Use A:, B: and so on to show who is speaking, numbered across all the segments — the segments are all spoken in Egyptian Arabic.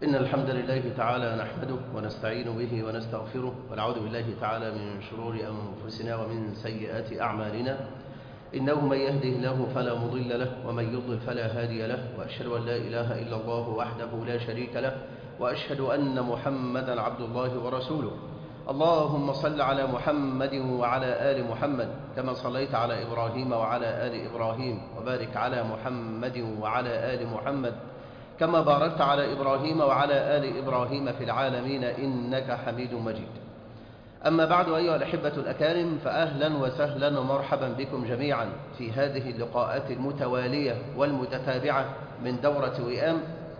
A: إن الحمد لله تعالى نحمده ونستعين به ونستغفره ونعوذ بالله تعالى من شرور أنفسنا ومن سيئات أعمالنا إنه من يهده الله فلا مضل له ومن يضلل فلا هادي له وأشهد أن لا إله إلا الله وحده لا شريك له وأشهد أن محمدا عبد الله ورسوله اللهم صل على محمد وعلى آل محمد كما صليت على إبراهيم وعلى آل إبراهيم وبارك على محمد وعلى آل محمد كما باركت على إبراهيم وعلى آل إبراهيم في العالمين إنك حميد مجيد أما بعد أيها الأحبة الأكارم فأهلا وسهلا ومرحبا بكم جميعا في هذه اللقاءات المتوالية والمتتابعة من دورة وئام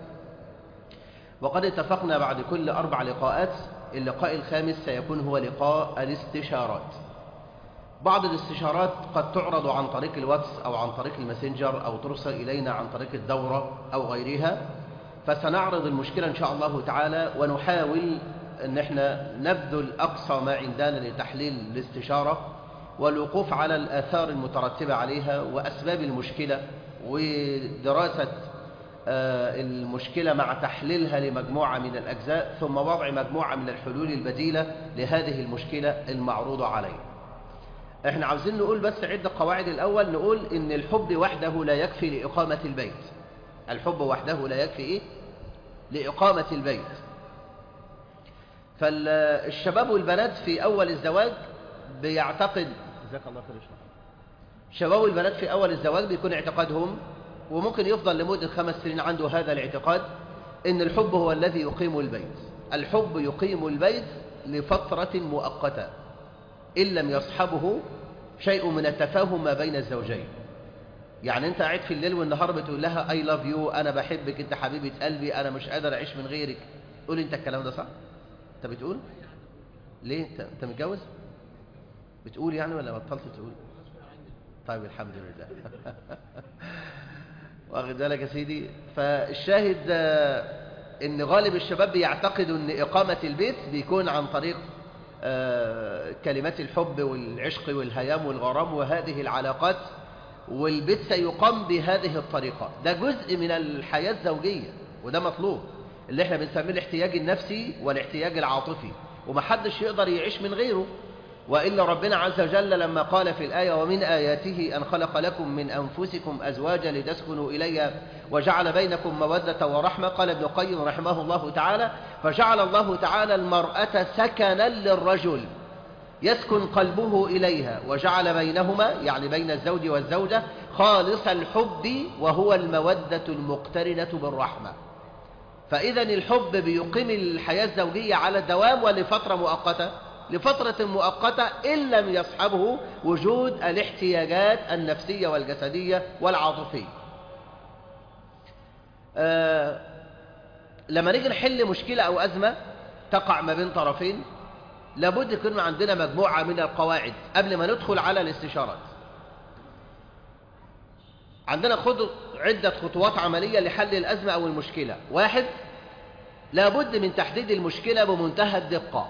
A: وقد اتفقنا بعد كل أربع لقاءات اللقاء الخامس سيكون هو لقاء الاستشارات بعض الاستشارات قد تعرض عن طريق الواتس أو عن طريق الماسنجر أو ترسل إلينا عن طريق الدورة أو غيرها فسنعرض المشكلة إن شاء الله تعالى ونحاول أن احنا نبذل أقصى ما عندنا لتحليل الاستشارة والوقوف على الآثار المترتبة عليها وأسباب المشكلة ودراسة المشكلة مع تحليلها لمجموعة من الأجزاء ثم وضع مجموعة من الحلول البديلة لهذه المشكلة المعروضة علينا احنا عاوزين نقول بس عدة قواعد الأول نقول إن الحب وحده لا يكفي لإقامة البيت الحب وحده لا يكفي إيه؟ لإقامة البيت فالشباب والبنات في أول الزواج بيعتقد جزاك الله خير الشباب والبنات في أول الزواج بيكون اعتقادهم وممكن يفضل لمدة خمس سنين عنده هذا الاعتقاد إن الحب هو الذي يقيم البيت الحب يقيم البيت لفترة مؤقتة إن لم يصحبه شيء من التفاهم ما بين الزوجين يعني أنت قاعد في الليل والنهار بتقول لها I love you أنا بحبك أنت حبيبة قلبي أنا مش قادر أعيش من غيرك قول أنت الكلام ده صح؟ أنت بتقول؟ ليه؟ أنت, انت متجوز؟ بتقول يعني ولا بطلت تقول؟ طيب الحمد لله واخد بالك يا سيدي فالشاهد ان غالب الشباب بيعتقدوا ان اقامة البيت بيكون عن طريق كلمات الحب والعشق والهيام والغرام وهذه العلاقات والبيت سيقام بهذه الطريقة ده جزء من الحياة الزوجية وده مطلوب اللي احنا بنسميه الاحتياج النفسي والاحتياج العاطفي ومحدش يقدر يعيش من غيره وإلا ربنا عز وجل لما قال في الآية ومن آياته أن خلق لكم من أنفسكم أزواجا لتسكنوا إليها وجعل بينكم مودة ورحمة قال ابن القيم رحمه الله تعالى فجعل الله تعالى المرأة سكنا للرجل يسكن قلبه إليها وجعل بينهما يعني بين الزوج والزوجة خالص الحب وهو المودة المقترنة بالرحمة فإذا الحب بيقيم الحياة الزوجية على الدوام ولفترة مؤقتة لفترة مؤقتة إن لم يصحبه وجود الاحتياجات النفسية والجسدية والعاطفية آه لما نيجي نحل مشكلة أو أزمة تقع ما بين طرفين لابد يكون عندنا مجموعة من القواعد قبل ما ندخل على الاستشارات عندنا خد عدة خطوات عملية لحل الأزمة أو المشكلة واحد لابد من تحديد المشكلة بمنتهى الدقة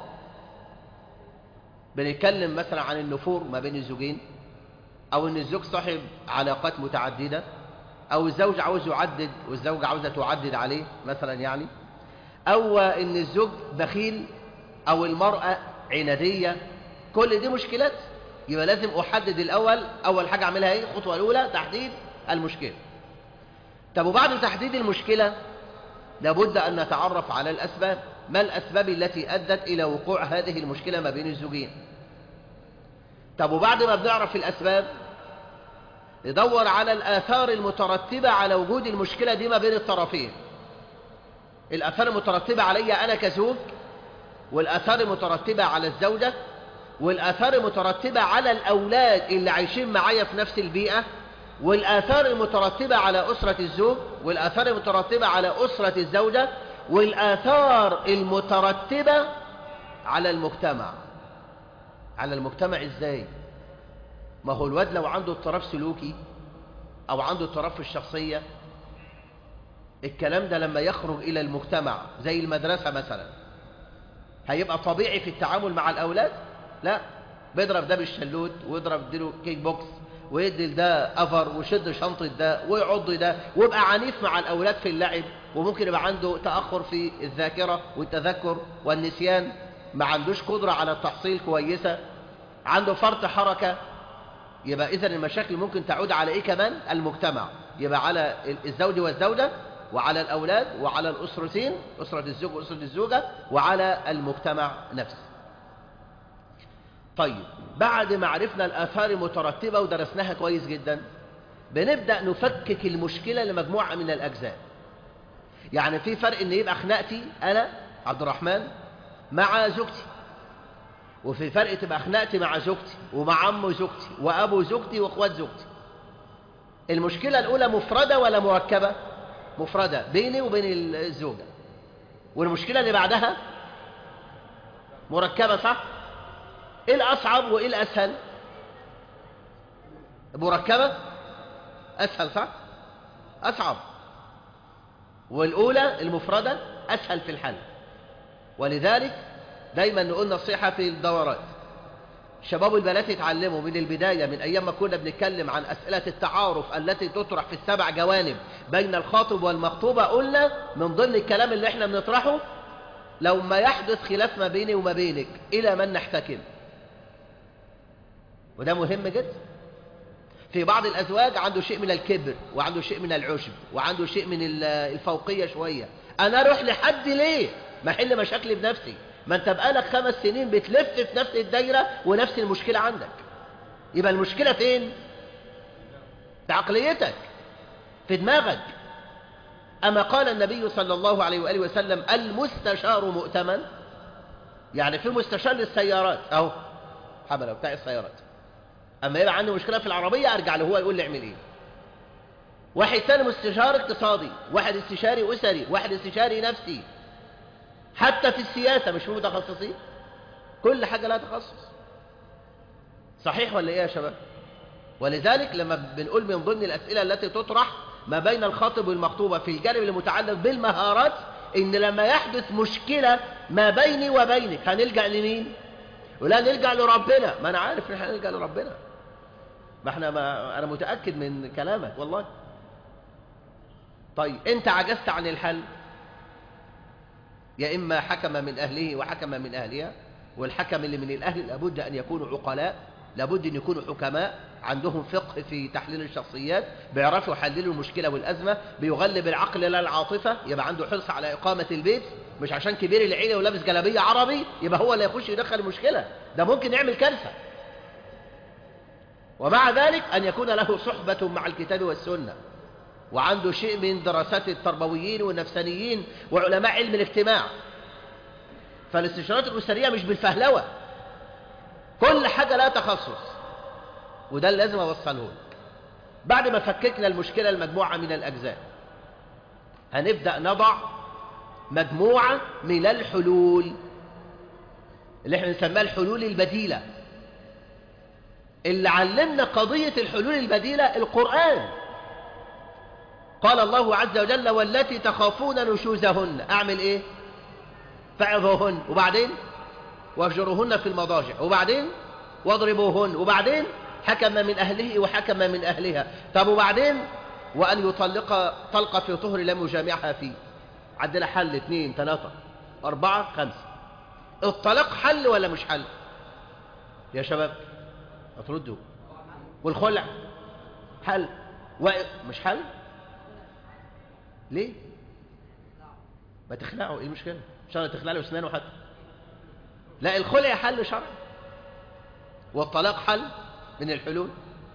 A: بنتكلم مثلا عن النفور ما بين الزوجين او ان الزوج صاحب علاقات متعددة او الزوج عاوز يعدد والزوجة عاوزة تعدد عليه مثلا يعني او ان الزوج بخيل او المرأة عنادية كل دي مشكلات يبقى لازم احدد الاول اول حاجة اعملها ايه الخطوة الاولى تحديد المشكلة طب وبعد تحديد المشكلة لابد ان نتعرف على الاسباب ما الأسباب التي أدت إلى وقوع هذه المشكلة ما بين الزوجين طب وبعد ما بنعرف الأسباب ندور على الآثار المترتبة على وجود المشكلة دي ما بين الطرفين الآثار المترتبة علي أنا كزوج والآثار المترتبة على الزوجة والآثار المترتبة على الأولاد اللي عايشين معايا في نفس البيئة والآثار المترتبة على أسرة الزوج والآثار المترتبة على أسرة الزوجة والآثار المترتبة على المجتمع على المجتمع ازاي ما هو الواد لو عنده اضطراب سلوكي او عنده اضطراب في الشخصية الكلام ده لما يخرج الى المجتمع زي المدرسة مثلا هيبقى طبيعي في التعامل مع الاولاد لا بيضرب ده بالشلوت ويضرب ديله كيك بوكس ويدي ده افر ويشد شنطة ده ويعض ده ويبقى عنيف مع الاولاد في اللعب وممكن يبقى عنده تأخر في الذاكرة والتذكر والنسيان ما عندوش قدرة على التحصيل كويسة عنده فرط حركة يبقى إذا المشاكل ممكن تعود على إيه كمان المجتمع يبقى على الزوج والزوجة وعلى الأولاد وعلى الأسرتين أسرة الزوج وأسرة الزوجة وعلى المجتمع نفسه طيب بعد ما عرفنا الآثار المترتبة ودرسناها كويس جدا بنبدأ نفكك المشكلة لمجموعة من الأجزاء يعني في فرق ان يبقى خناقتي أنا عبد الرحمن مع زوجتي وفي فرق تبقى خناقتي مع زوجتي ومع عم زوجتي وأبو زوجتي وأخوات زوجتي المشكلة الأولى مفردة ولا مركبة مفردة بيني وبين الزوجة والمشكلة اللي بعدها مركبة صح ايه الأصعب وايه الأسهل مركبة أسهل صح أصعب والأولى المفردة أسهل في الحل ولذلك دايما نقول نصيحة في الدورات شباب البنات يتعلموا من البداية من أيام ما كنا بنتكلم عن أسئلة التعارف التي تطرح في السبع جوانب بين الخاطب والمخطوبة قلنا من ضمن الكلام اللي احنا بنطرحه لو ما يحدث خلاف ما بيني وما بينك إلى من نحتكم وده مهم جدا في بعض الأزواج عنده شيء من الكبر وعنده شيء من العشب وعنده شيء من الفوقية شوية أنا أروح لحد ليه ما أحل مشاكلي بنفسي ما أنت بقالك خمس سنين بتلف في نفس الدايرة ونفس المشكلة عندك يبقى المشكلة فين في عقليتك في دماغك أما قال النبي صلى الله عليه وآله وسلم المستشار مؤتمن يعني في مستشار للسيارات أهو حملة بتاع السيارات أما يبقى عندي مشكلة في العربية أرجع له هو يقول لي اعمل إيه واحد ثاني مستشار اقتصادي واحد استشاري أسري واحد استشاري نفسي حتى في السياسة مش في متخصصين كل حاجة لها تخصص صحيح ولا إيه يا شباب ولذلك لما بنقول من ضمن الأسئلة التي تطرح ما بين الخاطب والمخطوبة في الجانب المتعلق بالمهارات إن لما يحدث مشكلة ما بيني وبينك هنلجأ لمين ولا نلجأ لربنا ما أنا عارف إن احنا نلجأ لربنا ما احنا ما أنا متأكد من كلامك والله طيب أنت عجزت عن الحل يا إما حكم من أهله وحكم من أهلها والحكم اللي من الأهل لابد أن يكونوا عقلاء لابد أن يكونوا حكماء عندهم فقه في تحليل الشخصيات بيعرفوا يحللوا المشكلة والأزمة بيغلب العقل لا العاطفة يبقى عنده حرص على إقامة البيت مش عشان كبير العيلة ولابس جلابية عربي يبقى هو اللي يخش يدخل المشكلة ده ممكن يعمل كارثة ومع ذلك أن يكون له صحبة مع الكتاب والسنة وعنده شيء من دراسات التربويين والنفسانيين وعلماء علم الاجتماع فالاستشارات الأسرية مش بالفهلوة كل حاجة لا تخصص وده اللي لازم أوصله لك بعد ما فككنا المشكلة المجموعة من الأجزاء هنبدأ نضع مجموعة من الحلول اللي احنا نسميها الحلول البديلة اللي علمنا قضية الحلول البديلة القرآن قال الله عز وجل والتي تخافون نشوزهن أعمل إيه فعظوهن وبعدين واهجروهن في المضاجع وبعدين واضربوهن وبعدين حكم من أهله وحكم من أهلها طب وبعدين وأن يطلق طلقة في طهر لم يجامعها فيه عندنا حل اثنين ثلاثة أربعة خمسة الطلاق حل ولا مش حل يا شباب هتردوا والخلع حل و... مش حل ليه ما تخلعوا ايه المشكلة ان شاء الله تخلع له اسنانه حتى لا الخلع حل شرعي والطلاق حل من الحلول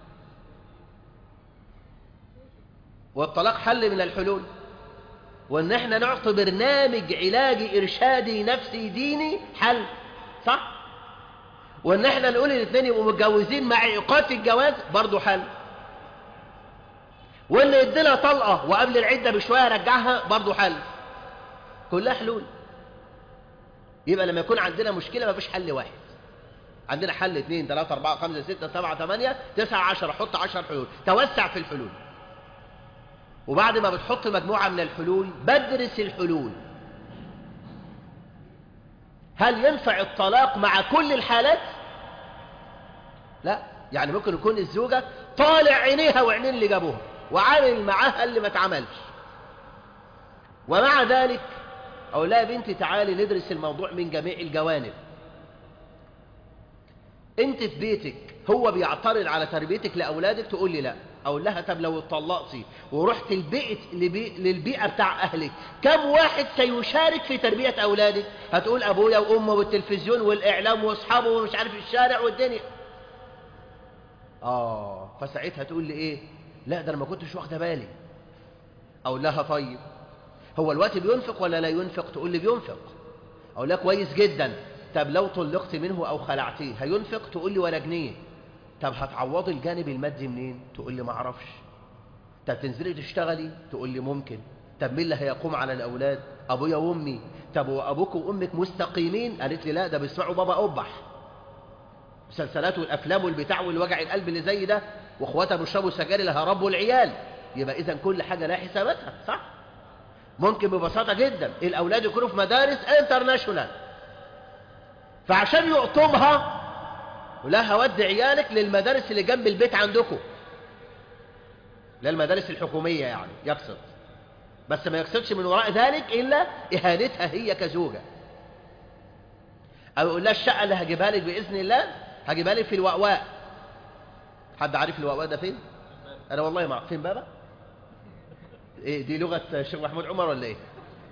A: والطلاق حل من الحلول وان احنا نعطي برنامج علاجي ارشادي نفسي ديني حل صح وان احنا نقول الاثنين يبقوا متجوزين مع ايقاف الجواز برضه حل وان يديلها طلقه وقبل العده بشويه رجعها برضه حل كلها حلول يبقى لما يكون عندنا مشكله ما فيش حل واحد عندنا حل اثنين ثلاثة أربعة خمسة ستة سبعة ثمانية تسعة عشر حط عشر حلول توسع في الحلول وبعد ما بتحط مجموعة من الحلول بدرس الحلول هل ينفع الطلاق مع كل الحالات لا يعني ممكن يكون الزوجة طالع عينيها وعينين اللي جابوها وعامل معاها اللي ما اتعملش ومع ذلك أقول لها يا بنتي تعالي ندرس الموضوع من جميع الجوانب انت في بيتك هو بيعترض على تربيتك لأولادك تقول لي لا أقول لها طب لو اتطلقتي ورحت البيت لبي... للبيئة بتاع أهلك كم واحد سيشارك في تربية أولادك هتقول أبويا وأمه والتلفزيون والإعلام وأصحابه ومش عارف الشارع والدنيا آه فساعتها تقول لي إيه لا ده أنا ما كنتش واخدة بالي أقول لها طيب هو الوقت بينفق ولا لا ينفق تقول لي بينفق أقول لها كويس جدا طب لو طلقت منه أو خلعتيه هينفق تقول لي ولا جنيه طب هتعوضي الجانب المادي منين تقول لي ما اعرفش طب تنزلي تشتغلي تقول لي ممكن طب مين اللي هيقوم على الاولاد ابويا وامي طب وابوك وامك مستقيمين قالت لي لا ده بيسمعوا بابا قبح مسلسلات والافلام والبتاع والوجع القلب اللي زي ده واخواتها بيشربوا سجاير اللي هربوا العيال يبقى اذا كل حاجه لها حساباتها صح ممكن ببساطه جدا الاولاد يكونوا في مدارس انترناشونال فعشان يقطمها ولا هودي عيالك للمدارس اللي جنب البيت عندكم لا المدارس الحكومية يعني يقصد بس ما يقصدش من وراء ذلك إلا إهانتها هي كزوجة أو يقول لها الشقة اللي هجيبها لك بإذن الله هجيبها لك في الوأواء حد عارف الوأواء ده فين؟ أنا والله ما فين بابا؟ إيه دي لغة الشيخ محمود عمر ولا إيه؟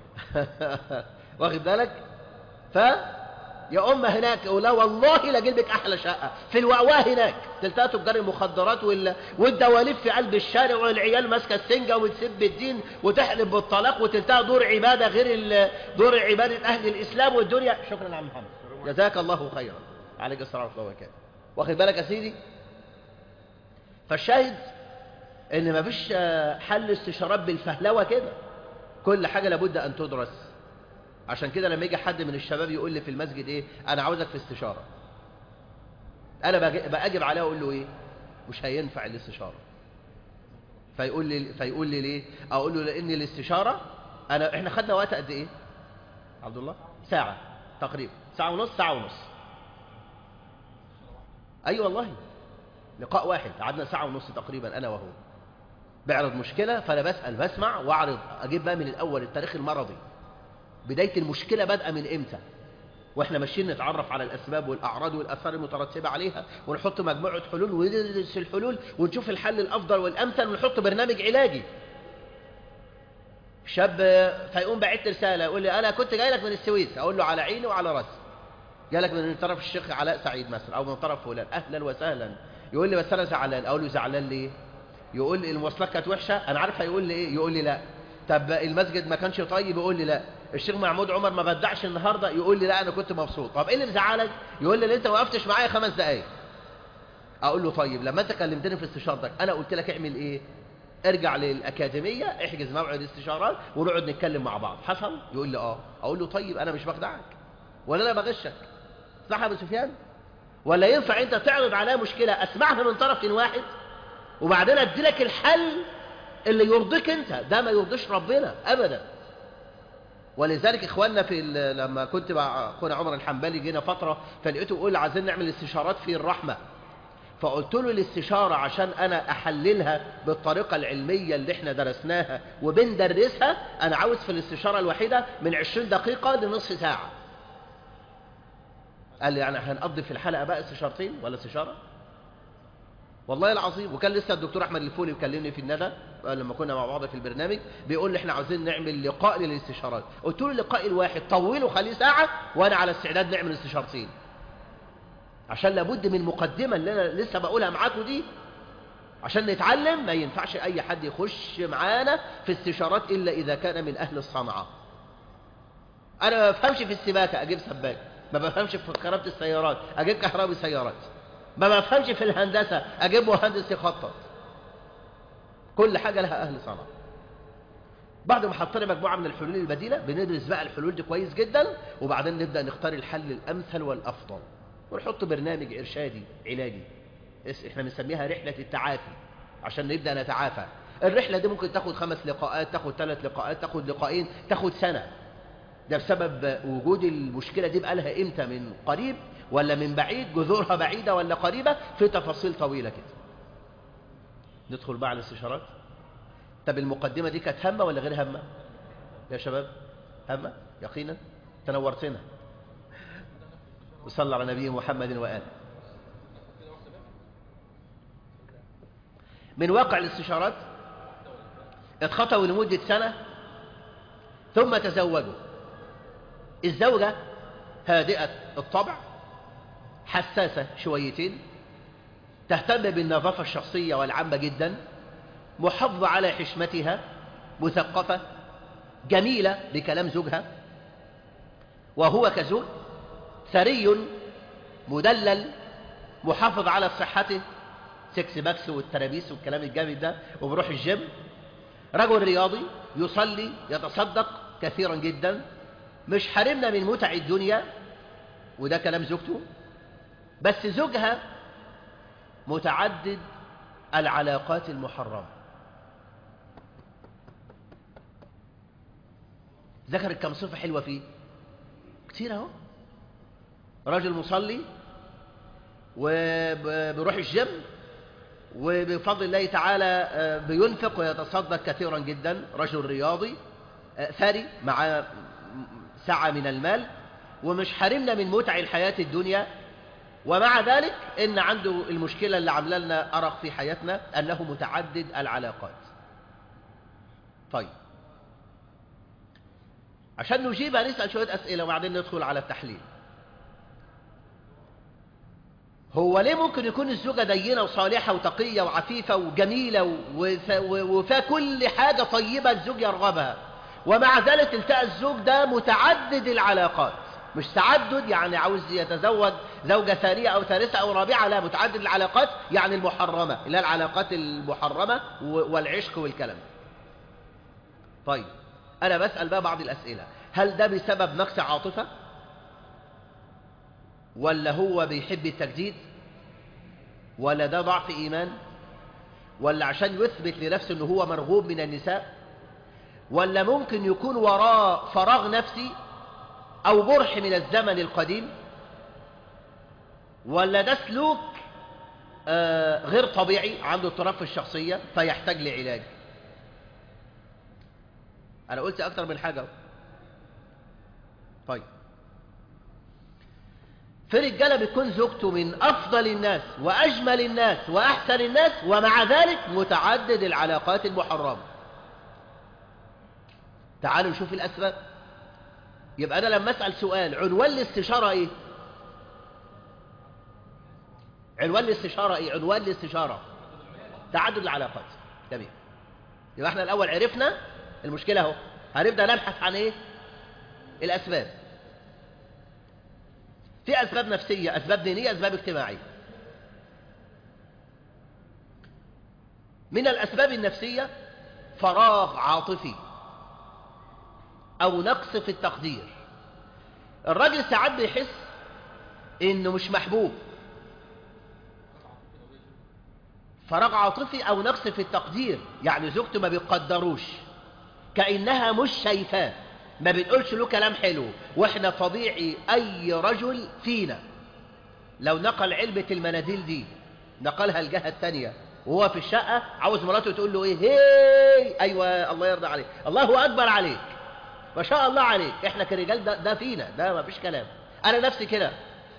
A: واخد بالك؟ ف يا أم هناك ولا والله لجلبك أحلى شقة في الوأواه هناك تلتقى تجار المخدرات وال... والدواليب في قلب الشارع والعيال ماسكة السنجة وتسب الدين وتحلب بالطلاق وتلتقى دور عبادة غير ال... دور عبادة أهل الإسلام والدنيا شكرا يا عم محمد جزاك الله خيرا عليك الصلاة والسلام وبركاته واخد بالك يا سيدي فالشاهد ان مفيش حل استشارات بالفهلوه كده كل حاجه لابد ان تدرس عشان كده لما يجي حد من الشباب يقول لي في المسجد ايه انا عاوزك في استشاره انا باجب عليه واقول له ايه مش هينفع الاستشاره فيقول لي فيقول لي ليه اقول له لان الاستشاره انا احنا خدنا وقت قد ايه عبد الله ساعه تقريبا ساعه ونص ساعه ونص اي أيوة والله لقاء واحد قعدنا ساعه ونص تقريبا انا وهو بعرض مشكله فانا بسال بسمع واعرض اجيب بقى من الاول التاريخ المرضي بداية المشكلة بدأ من إمتى وإحنا ماشيين نتعرف على الأسباب والأعراض والأثار المترتبة عليها ونحط مجموعة حلول وندرس الحلول ونشوف الحل الأفضل والأمثل ونحط برنامج علاجي شاب فيقوم بعت رسالة يقول لي أنا كنت جاي لك من السويس أقول له على عيني وعلى راسي جالك من طرف الشيخ علاء سعيد مثلا أو من طرف فلان أهلا وسهلا يقول لي بس أنا زعلان أقول له زعلان ليه يقول لي المواصلات كانت وحشة أنا عارف هيقول لي إيه يقول لي لا طب المسجد ما كانش طيب يقول لي لا الشيخ محمود عمر ما بدعش النهارده يقول لي لا انا كنت مبسوط طب ايه اللي مزعلك يقول لي ان انت ما وقفتش معايا خمس دقايق اقول له طيب لما انت كلمتني في استشارتك انا قلت لك اعمل ايه ارجع للاكاديميه احجز موعد استشارات ونقعد نتكلم مع بعض حصل يقول لي اه اقول له طيب انا مش بخدعك ولا انا بغشك صح يا ابو سفيان ولا ينفع انت تعرض عليا مشكله اسمعها من طرف واحد وبعدين ادي لك الحل اللي يرضيك انت ده ما يرضيش ربنا ابدا ولذلك اخواننا في لما كنت مع اخونا عمر الحنبلي جينا فتره فلقيته يقول عايزين نعمل استشارات في الرحمه فقلت له الاستشاره عشان انا احللها بالطريقه العلميه اللي احنا درسناها وبندرسها انا عاوز في الاستشاره الوحيده من 20 دقيقه لنصف ساعه قال لي يعني هنقضي في الحلقه بقى استشارتين ولا استشاره والله العظيم وكان لسه الدكتور احمد الفولي بيكلمني في الندى لما كنا مع بعض في البرنامج بيقول لي احنا عاوزين نعمل لقاء للاستشارات قلت له اللقاء الواحد طوله خليه ساعه وانا على استعداد نعمل استشارتين عشان لابد من المقدمه اللي انا لسه بقولها معاكم دي عشان نتعلم ما ينفعش اي حد يخش معانا في استشارات الا اذا كان من اهل الصنعه انا ما بفهمش في السباكه اجيب سباك ما بفهمش في كهرباء السيارات اجيب كهرباء سيارات ما بفهمش في الهندسة أجيب مهندس يخطط كل حاجة لها أهل صنعة بعد ما حطينا مجموعة من الحلول البديلة بندرس بقى الحلول دي كويس جدا وبعدين نبدأ نختار الحل الأمثل والأفضل ونحط برنامج إرشادي علاجي احنا بنسميها رحلة التعافي عشان نبدأ نتعافى الرحلة دي ممكن تاخد خمس لقاءات تاخد ثلاث لقاءات تاخد لقاءين تاخد سنة ده بسبب وجود المشكلة دي بقالها امتى من قريب ولا من بعيد جذورها بعيدة ولا قريبة في تفاصيل طويلة كده ندخل بقى على الاستشارات طب المقدمة دي كانت هامة ولا غير هامة يا شباب هما يقينا تنورتنا وصلى على نبي محمد وآله من واقع الاستشارات اتخطبوا لمدة سنة ثم تزوجوا الزوجة هادئة الطبع حساسة شويتين تهتم بالنظافة الشخصية والعامة جدا محافظة على حشمتها مثقفة جميلة بكلام زوجها وهو كزوج ثري مدلل محافظ على صحته سكس باكس والترابيس والكلام الجامد ده وبروح الجيم رجل رياضي يصلي يتصدق كثيرا جدا مش حرمنا من متع الدنيا وده كلام زوجته بس زوجها متعدد العلاقات المحرمة ذكر كم صفة حلوة فيه كتير اهو راجل مصلي وبيروح الجيم وبفضل الله تعالى بينفق ويتصدق كثيرا جدا رجل رياضي ثري مع سعة من المال ومش حرمنا من متع الحياة الدنيا ومع ذلك إن عنده المشكلة اللي عامله لنا أرق في حياتنا أنه متعدد العلاقات طيب عشان نجيبها نسأل شوية أسئلة وبعدين ندخل على التحليل هو ليه ممكن يكون الزوجة دينة وصالحة وتقية وعفيفة وجميلة وفيها كل حاجة طيبة الزوج يرغبها ومع ذلك تلتقى الزوج ده متعدد العلاقات مش تعدد يعني عاوز يتزوج زوجة ثانية أو ثالثة أو رابعة لا متعدد العلاقات يعني المحرمة اللي هي العلاقات المحرمة والعشق والكلام طيب أنا بسأل بقى بعض الأسئلة هل ده بسبب نقص عاطفة ولا هو بيحب التجديد ولا ده ضعف إيمان ولا عشان يثبت لنفسه أنه هو مرغوب من النساء ولا ممكن يكون وراه فراغ نفسي أو برح من الزمن القديم ولا ده سلوك آه غير طبيعي عنده اضطراب في الشخصية فيحتاج لعلاج أنا قلت أكتر من حاجة طيب في رجالة بتكون زوجته من أفضل الناس وأجمل الناس وأحسن الناس ومع ذلك متعدد العلاقات المحرمة تعالوا نشوف الأسباب يبقى أنا لما أسأل سؤال عنوان الاستشارة إيه عنوان الاستشارة إيه عنوان الاستشارة تعدد العلاقات تمام يبقى احنا الأول عرفنا المشكلة اهو هنبدأ نبحث عن إيه الأسباب في أسباب نفسية أسباب دينية أسباب اجتماعية من الأسباب النفسية فراغ عاطفي أو نقص في التقدير الراجل ساعات بيحس إنه مش محبوب فراغ عاطفي أو نقص في التقدير يعني زوجته ما بيقدروش كأنها مش شايفاه ما بنقولش له كلام حلو واحنا طبيعي اي رجل فينا لو نقل علبة المناديل دي نقلها الجهة الثانية وهو في الشقة عاوز مراته تقول له ايه هي ايوه الله يرضى عليك الله اكبر عليك ما شاء الله عليك احنا كرجال ده, ده فينا ده ما فيش كلام انا نفسي كده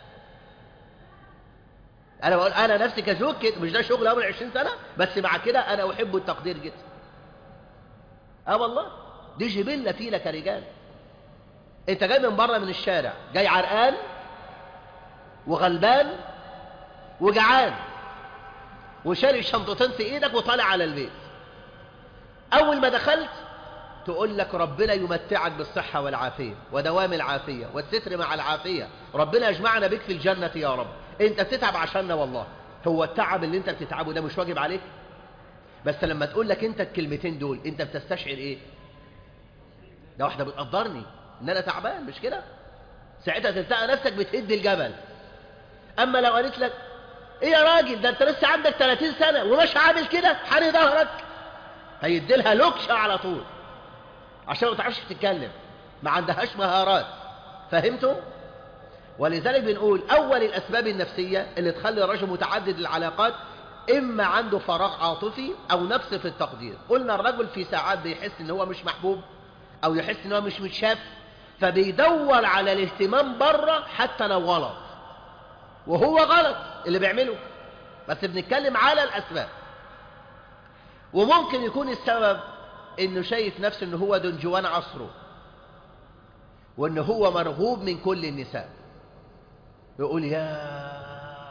A: انا بقول انا نفسي كزوج كده مش ده شغل اول 20 سنة بس مع كده انا احب التقدير جدا اه والله دي جبلة فينا كرجال انت جاي من بره من الشارع جاي عرقان وغلبان وجعان وشاري شنطتين في ايدك وطالع على البيت اول ما دخلت تقول لك ربنا يمتعك بالصحة والعافية ودوام العافية والستر مع العافية ربنا يجمعنا بك في الجنة يا رب انت بتتعب عشاننا والله هو التعب اللي انت بتتعبه ده مش واجب عليك بس لما تقول لك انت الكلمتين دول انت بتستشعر ايه ده واحدة بتقدرني ان انا تعبان مش كده ساعتها تلتقى نفسك بتهد الجبل اما لو قالت لك ايه يا راجل ده انت لسه عندك 30 سنة ومش عامل كده حاني ظهرك هيديلها لوكشة على طول عشان ما تعرفش تتكلم ما عندهاش مهارات فهمتوا ولذلك بنقول اول الاسباب النفسية اللي تخلي الرجل متعدد العلاقات اما عنده فراغ عاطفي او نقص في التقدير قلنا الرجل في ساعات بيحس ان هو مش محبوب أو يحس إن هو مش متشاف فبيدور على الاهتمام بره حتى لو غلط وهو غلط اللي بيعمله بس بنتكلم على الأسباب وممكن يكون السبب إنه شايف نفسه إنه هو دنجوان عصره وإنه هو مرغوب من كل النساء يقول يا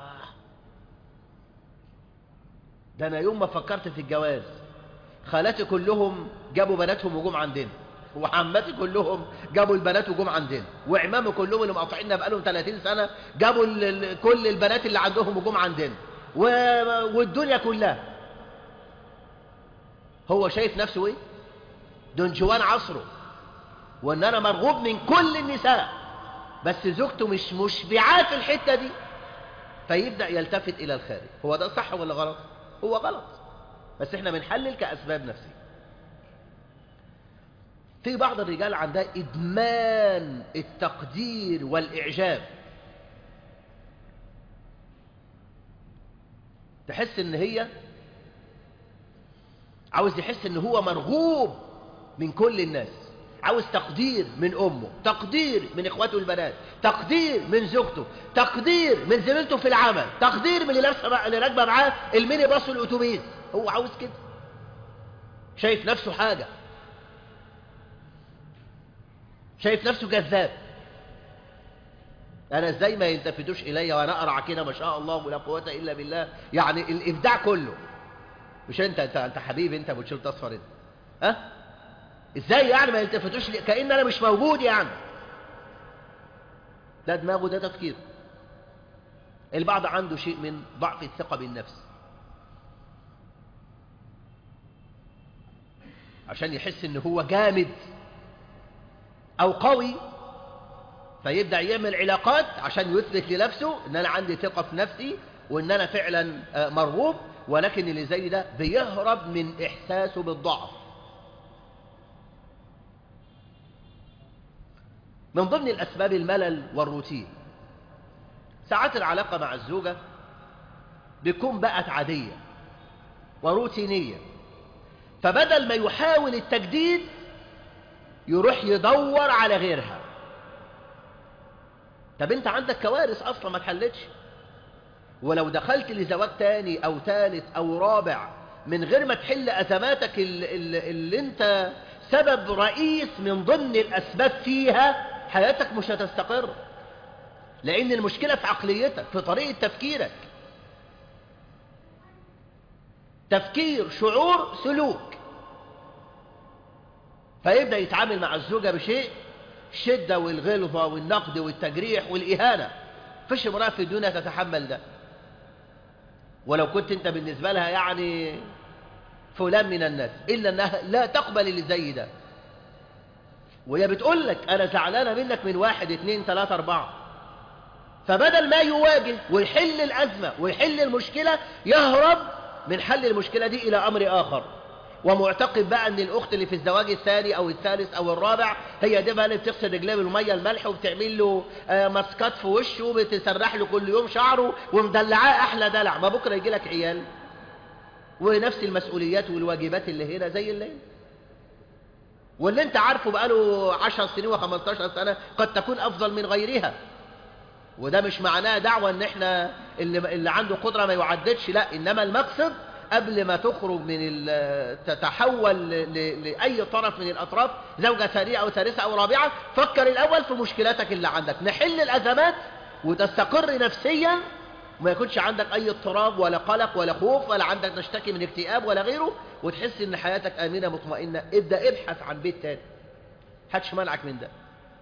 A: ده أنا يوم ما فكرت في الجواز خالاتي كلهم جابوا بناتهم وجم عندنا وعماتي كلهم جابوا البنات وجم عندنا وعمامي كلهم اللي مقاطعيننا بقالهم 30 سنة جابوا ال ال كل البنات اللي عندهم وجم عندنا و... والدنيا كلها هو شايف نفسه ايه دونجوان عصره وان انا مرغوب من كل النساء بس زوجته مش مشبعاه في الحتة دي فيبدأ يلتفت الى الخارج هو ده صح ولا غلط هو غلط بس احنا بنحلل كأسباب نفسية في بعض الرجال عندها إدمان التقدير والإعجاب تحس إن هي عاوز يحس إن هو مرغوب من كل الناس عاوز تقدير من أمه تقدير من إخواته البنات تقدير من زوجته تقدير من زميلته في العمل تقدير من اللي لابسه اللي راكبه معاه الميني باص والأتوبيس هو عاوز كده شايف نفسه حاجة شايف نفسه جذاب انا ازاي ما يلتفتوش الي وانا اقرع كده ما شاء الله ولا قوه الا بالله يعني الابداع كله مش انت انت انت حبيبي انت بتشيل تصفر انت ها ازاي يعني ما يلتفتوش لي كأن انا مش موجود يعني ده دماغه ده تفكير البعض عنده شيء من ضعف الثقة بالنفس عشان يحس ان هو جامد او قوي فيبدأ يعمل علاقات عشان يثبت لنفسه ان انا عندي ثقة في نفسي وان انا فعلا مرغوب ولكن اللي زي ده بيهرب من احساسه بالضعف من ضمن الاسباب الملل والروتين ساعات العلاقة مع الزوجة بيكون بقت عادية وروتينية فبدل ما يحاول التجديد يروح يدور على غيرها طب انت عندك كوارث اصلا ما اتحلتش ولو دخلت لزواج تاني او ثالث او رابع من غير ما تحل ازماتك اللي, اللي, اللي انت سبب رئيس من ضمن الاسباب فيها حياتك مش هتستقر لان المشكلة في عقليتك في طريقة تفكيرك تفكير شعور سلوك فيبدأ يتعامل مع الزوجة بشيء الشدة والغلظة والنقد والتجريح والإهانة فيش امرأة في الدنيا تتحمل ده ولو كنت انت بالنسبة لها يعني فلان من الناس إلا أنها لا تقبل اللي زي ده وهي بتقول لك أنا زعلانة منك من واحد اتنين تلاتة أربعة فبدل ما يواجه ويحل الأزمة ويحل المشكلة يهرب من حل المشكلة دي إلى أمر آخر ومعتقد بقى ان الاخت اللي في الزواج الثاني او الثالث او الرابع هي دي بقى اللي بتغسل رجليه بالميه الملح وبتعمل له ماسكات في وشه وبتسرح له كل يوم شعره ومدلعاه احلى دلع ما بكره يجي لك عيال ونفس المسؤوليات والواجبات اللي هنا زي اللي هنا واللي انت عارفه بقاله 10 سنين و15 سنه قد تكون افضل من غيرها وده مش معناه دعوه ان احنا اللي, اللي عنده قدره ما يعددش لا انما المقصد قبل ما تخرج من تتحول لأي طرف من الأطراف زوجة ثانية أو ثالثة أو رابعة فكر الأول في مشكلاتك اللي عندك نحل الأزمات وتستقر نفسيا وما يكونش عندك أي اضطراب ولا قلق ولا خوف ولا عندك تشتكي من اكتئاب ولا غيره وتحس إن حياتك آمنة مطمئنة ابدأ ابحث عن بيت تاني حدش منعك من ده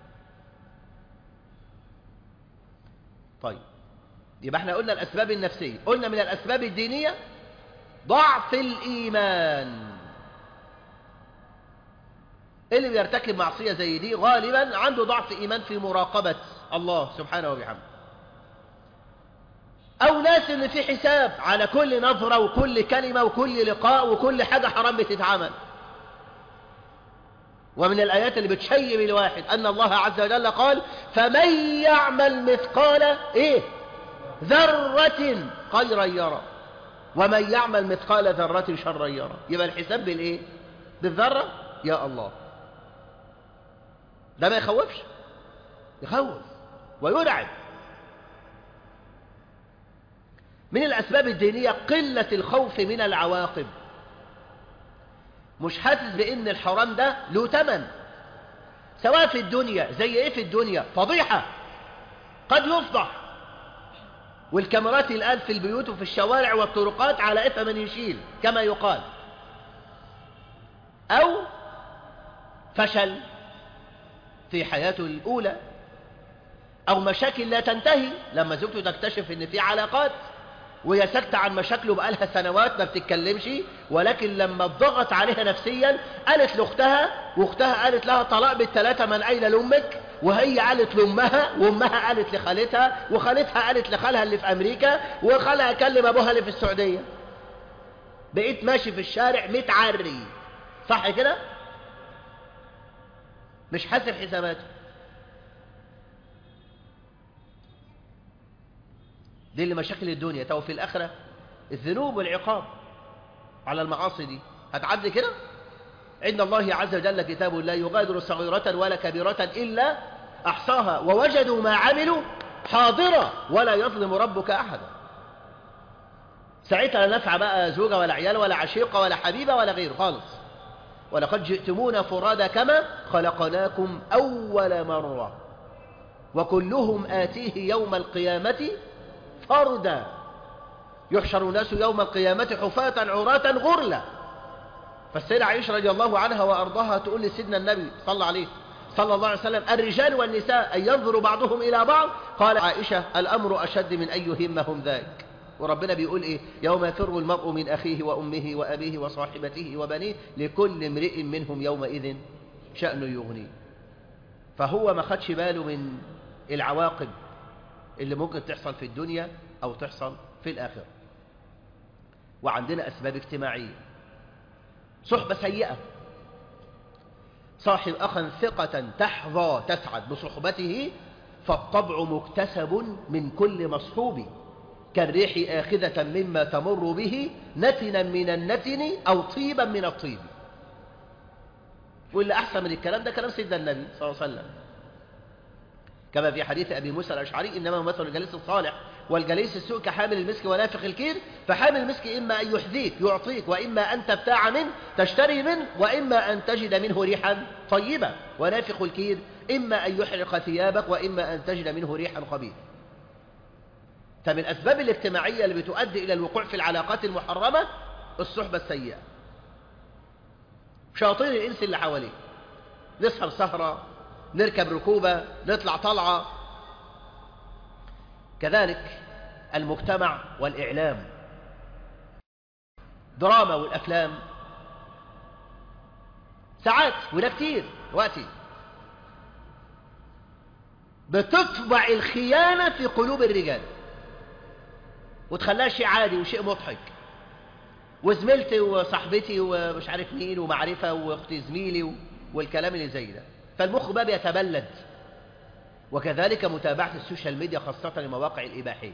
A: طيب يبقى احنا قلنا الأسباب النفسية قلنا من الأسباب الدينية ضعف الإيمان اللي بيرتكب معصية زي دي غالبا عنده ضعف إيمان في مراقبة الله سبحانه وبحمده أو ناس اللي في حساب على كل نظرة وكل كلمة وكل لقاء وكل حاجة حرام بتتعمل ومن الآيات اللي بتشيب الواحد أن الله عز وجل قال فمن يعمل مثقال إيه ذرة خيرا يرى ومن يعمل مثقال ذرة شرا يرى يبقى الحساب بالايه بالذرة يا الله ده ما يخوفش يخوف ويرعب من الأسباب الدينية قلة الخوف من العواقب مش حاسس بأن الحرام ده له تمن سواء في الدنيا زي ايه في الدنيا فضيحة قد يفضح والكاميرات الآن في البيوت وفي الشوارع والطرقات على إثم من يشيل كما يقال أو فشل في حياته الأولى أو مشاكل لا تنتهي لما زوجته تكتشف أن في علاقات وهي ساكتة عن مشاكله بقالها سنوات ما بتتكلمش ولكن لما ضغط عليها نفسيا قالت لاختها واختها قالت لها طلاق بالثلاثة من أين لأمك وهي قالت لأمها وأمها قالت لخالتها وخالتها قالت لخالها اللي في أمريكا وخالها كلم أبوها اللي في السعودية بقيت ماشي في الشارع متعري صح كده؟ مش حاسب حساباته دي اللي مشاكل الدنيا تو في الآخرة الذنوب والعقاب على المعاصي دي هتعدي كده عند الله عز وجل كتاب لا يغادر صغيرة ولا كبيرة إلا أحصاها ووجدوا ما عملوا حاضرة ولا يظلم ربك أحدا ساعتها لا نفع بقى زوجة ولا عيال ولا عشيقة ولا حبيبة ولا غير خالص ولقد جئتمونا فرادا كما خلقناكم أول مرة وكلهم آتيه يوم القيامة فردا يحشر الناس يوم القيامة حفاة عراة غرلا فالسيدة عائشة رضي الله عنها وأرضاها تقول لسيدنا النبي صلى عليه صلى الله عليه وسلم الرجال والنساء أن ينظروا بعضهم إلى بعض قال عائشة الأمر أشد من أن يهمهم ذلك وربنا بيقول إيه يوم يفر المرء من أخيه وأمه وأبيه وصاحبته وبنيه لكل امرئ منهم يومئذ شأن يغنيه فهو ما خدش باله من العواقب اللي ممكن تحصل في الدنيا أو تحصل في الآخرة وعندنا أسباب اجتماعية صحبة سيئة صاحب أخا ثقة تحظى تسعد بصحبته فالطبع مكتسب من كل مصحوب كالريح آخذة مما تمر به نتنا من النتن أو طيبا من الطيب واللي أحسن من الكلام ده كلام سيدنا النبي صلى الله عليه وسلم كما في حديث أبي موسى الأشعري إنما مثل الجليس الصالح والجليس السوء كحامل المسك ونافخ الكير فحامل المسك إما أن يحذيك يعطيك وإما أن تبتاع منه تشتري منه وإما أن تجد منه ريحا طيبة ونافخ الكير إما أن يحرق ثيابك وإما أن تجد منه ريحا خبيث فمن الأسباب الاجتماعية اللي بتؤدي إلى الوقوع في العلاقات المحرمة الصحبة السيئة شياطين الإنس اللي حواليه نسهر سهرة نركب ركوبة نطلع طلعة كذلك المجتمع والإعلام دراما والأفلام ساعات وده كتير وقتي بتطبع الخيانة في قلوب الرجال وتخليها شيء عادي وشيء مضحك وزميلتي وصاحبتي ومش عارف مين ومعرفة واختي زميلي والكلام اللي زي ده فالمخ بقى بيتبلد وكذلك متابعة السوشيال ميديا خاصة المواقع الإباحية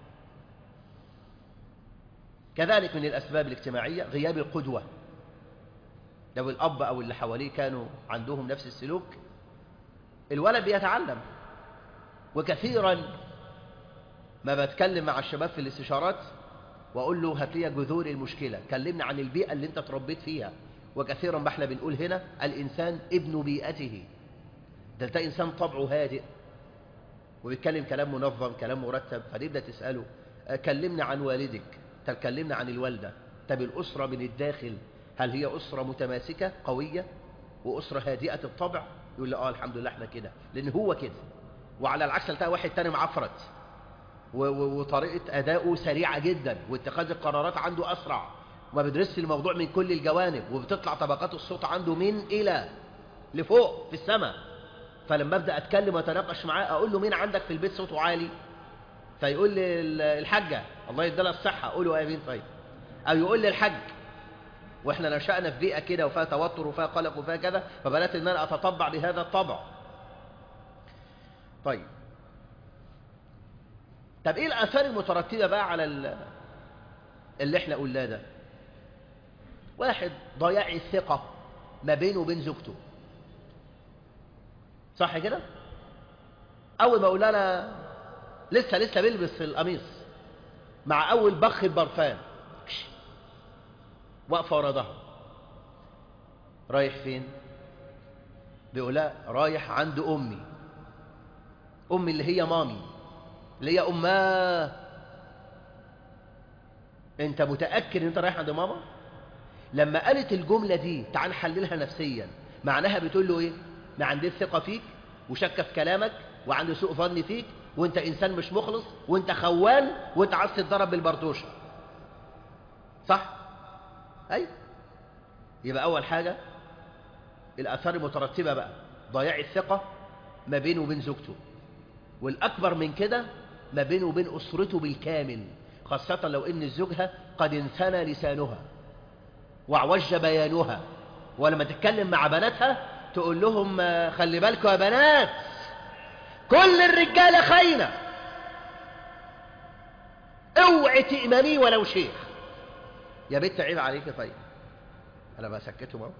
A: كذلك من الأسباب الاجتماعية غياب القدوة لو الأب أو اللي حواليه كانوا عندهم نفس السلوك الولد بيتعلم وكثيرا ما بتكلم مع الشباب في الاستشارات وأقول له هات لي جذور المشكلة كلمنا عن البيئة اللي انت تربيت فيها وكثيرا ما احنا بنقول هنا الإنسان ابن بيئته ده انت إنسان طبعه هادئ وبيتكلم كلام منظم كلام مرتب فتبدأ تسأله كلمنا عن والدك طب كلمنا عن الوالدة طب الأسرة من الداخل هل هي أسرة متماسكة قوية وأسرة هادئة الطبع يقول لي اه الحمد لله احنا كده لأن هو كده وعلى العكس تلاقي واحد تاني معفرت وطريقة أداؤه سريعة جدا واتخاذ القرارات عنده أسرع وما بيدرسش الموضوع من كل الجوانب وبتطلع طبقات الصوت عنده من إلى لفوق في السماء فلما أبدأ أتكلم وأتناقش معاه أقول له مين عندك في البيت صوته عالي فيقول لي الحاجة الله يديلها الصحة أقول له آمين طيب أو يقول لي الحج وإحنا نشأنا في بيئة كده وفيها توتر وفيها قلق وفيها كذا فبدأت إن أنا أتطبع بهذا الطبع طيب طب إيه الآثار المترتبة بقى على اللي إحنا قلناه ده واحد ضياع الثقة ما بينه وبين زوجته صح كده اول ما اقول انا لسه لسه بيلبس القميص مع اول بخ برفان واقفه ورا ظهره رايح فين بيقول لا رايح عند امي امي اللي هي مامي اللي هي اماه انت متاكد ان انت رايح عند ماما لما قالت الجمله دي تعال نحللها نفسيا معناها بتقول له ايه ما عنديش ثقه فيك وشك في كلامك وعنده سوء ظن فيك وانت انسان مش مخلص وانت خوان وانت عايز تتضرب بالبرتوشه صح ايوه يبقى اول حاجه الاثار المترتبه بقى ضياع الثقه ما بينه وبين زوجته والاكبر من كده ما بينه وبين اسرته بالكامل خاصه لو ان زوجها قد انثنى لسانها واعوج بيانها ولما تتكلم مع بناتها تقول لهم خلي بالكم يا بنات كل الرجاله خاينه اوعي تأمنيه ولو شيخ يا بنت عيب عليك طيب انا بسكته معه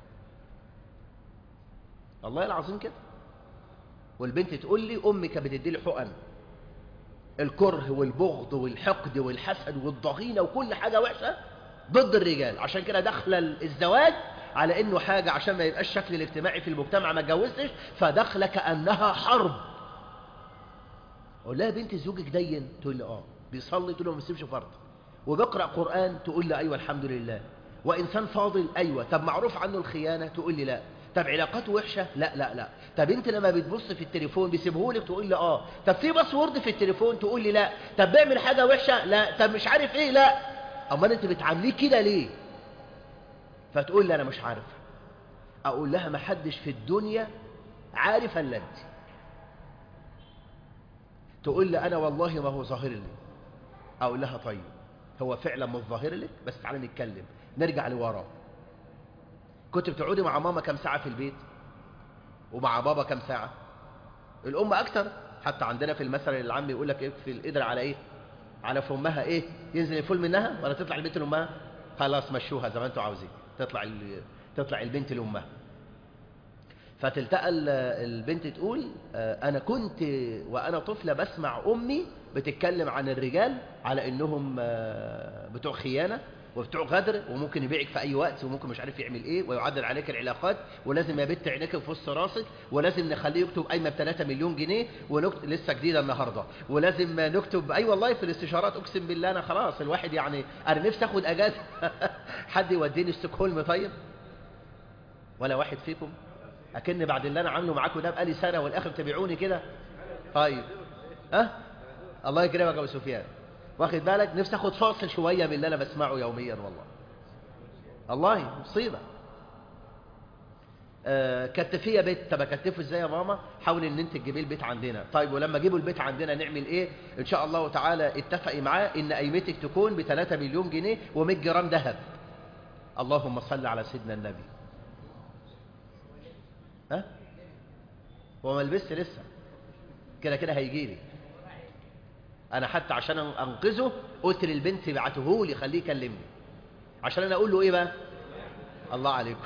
A: والله العظيم كده والبنت تقول لي امي كانت بتدي لي حقن الكره والبغض والحقد والحسد والضغينه وكل حاجه وحشه ضد الرجال عشان كده دخل الزواج على انه حاجه عشان ما يبقاش الشكل الاجتماعي في المجتمع ما اتجوزتش فدخل كانها حرب اقول لها بنت زوجك دين تقول لي اه بيصلي تقول له ما بيسيبش فرض وبيقرا قران تقول لي ايوه الحمد لله وانسان فاضل ايوه طب معروف عنه الخيانه تقول لي لا طب علاقاته وحشه لا لا لا طب انت لما بتبص في التليفون بيسيبهولك تقول لي اه طب في باسورد في التليفون تقول لي لا طب بيعمل حاجه وحشه لا طب مش عارف ايه لا امال انت بتعامليه كده ليه فتقول لي انا مش عارف اقول لها ما حدش في الدنيا عارف الا انت تقول لي انا والله ما هو ظاهر لي اقول لها طيب هو فعلا مش ظاهر لك بس تعالى نتكلم نرجع لوراه كنت بتقعدي مع ماما كام ساعه في البيت ومع بابا كام ساعه الام اكتر حتى عندنا في المثل العام يقول لك اكفي القدر على ايه على فمها ايه ينزل الفول منها ولا تطلع البنت لامها خلاص مشوها زي ما انتوا عاوزين تطلع تطلع البنت لامها فتلتقى البنت تقول انا كنت وانا طفله بسمع امي بتتكلم عن الرجال على انهم بتوع خيانه وبتوع غدر وممكن يبيعك في اي وقت وممكن مش عارف يعمل ايه ويعدل عليك العلاقات ولازم يا بنت عينيك في وسط راسك ولازم نخليه يكتب قايمه ب 3 مليون جنيه ونكتب لسه جديده النهارده ولازم نكتب اي والله في الاستشارات اقسم بالله انا خلاص الواحد يعني انا نفسي اخد اجازه حد يوديني ستوكهولم طيب ولا واحد فيكم اكن بعد اللي انا عامله معاكم ده بقالي سنه والاخر تبيعوني كده طيب ها أه؟ الله يكرمك يا ابو سفيان واخد بالك نفسي اخد فاصل شويه من اللي انا بسمعه يوميا والله والله مصيبه آه كتفيه بيت طب اكتفه ازاي يا ماما حاول ان انت تجيبيه البيت عندنا طيب ولما اجيبه البيت عندنا نعمل ايه ان شاء الله تعالى اتفقي معاه ان قيمتك تكون ب 3 مليون جنيه و100 جرام ذهب اللهم صل على سيدنا النبي ها هو ما لبست لسه كده كده هيجي لي انا حتى عشان انقذه قلت للبنت ابعته لي خليه يكلمني عشان انا اقول له ايه بقى الله عليكم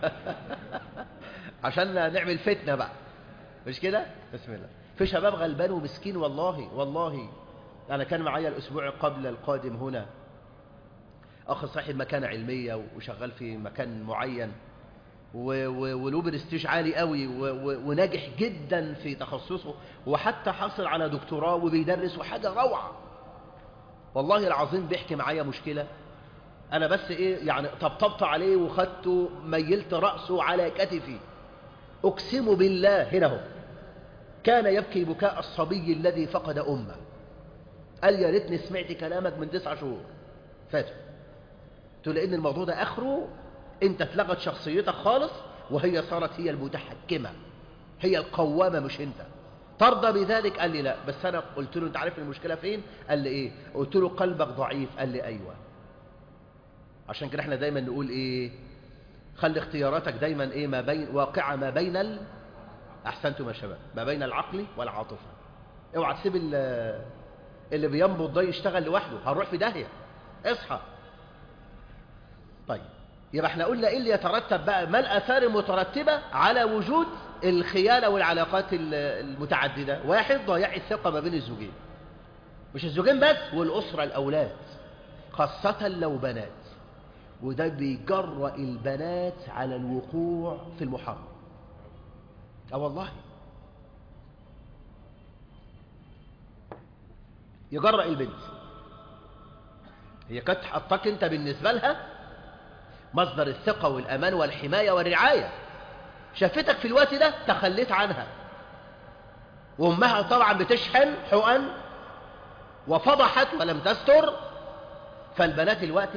A: عشان نعمل فتنه بقى مش كده بسم الله في شباب غلبان ومسكين والله والله انا كان معايا الاسبوع قبل القادم هنا اخ صاحب مكانه علميه وشغال في مكان معين وله برستيج عالي قوي وناجح جدا في تخصصه وحتى حصل على دكتوراه وبيدرس وحاجة روعة والله العظيم بيحكي معايا مشكلة أنا بس إيه يعني طبطبت عليه وخدته ميلت رأسه على كتفي أقسم بالله هنا هو كان يبكي بكاء الصبي الذي فقد أمه قال يا ريتني سمعت كلامك من تسعة شهور فاتوا تقول لأن الموضوع ده آخره انت اتلغت شخصيتك خالص وهي صارت هي المتحكمة هي القوامة مش انت ترضى بذلك قال لي لا بس انا قلت له انت عارف المشكلة فين قال لي ايه قلت له قلبك ضعيف قال لي ايوه عشان كده احنا دايما نقول ايه خلي اختياراتك دايما ايه ما بين واقعة ما بين ال... احسنتم يا شباب ما بين العقل والعاطفة اوعى تسيب اللي بينبض ده يشتغل لوحده هنروح في داهية اصحى طيب يبقى احنا قلنا ايه اللي يترتب بقى ما الاثار المترتبه على وجود الخيانه والعلاقات المتعدده واحد ضياع الثقه ما بين الزوجين مش الزوجين بس والاسره الاولاد خاصه لو بنات وده بيجرأ البنات على الوقوع في المحرم اه والله يجرأ البنت هي كانت حطاك انت بالنسبه لها مصدر الثقة والأمان والحماية والرعاية شافتك في الوقت ده تخليت عنها وأمها طبعا بتشحن حقن وفضحت ولم تستر فالبنات الوقت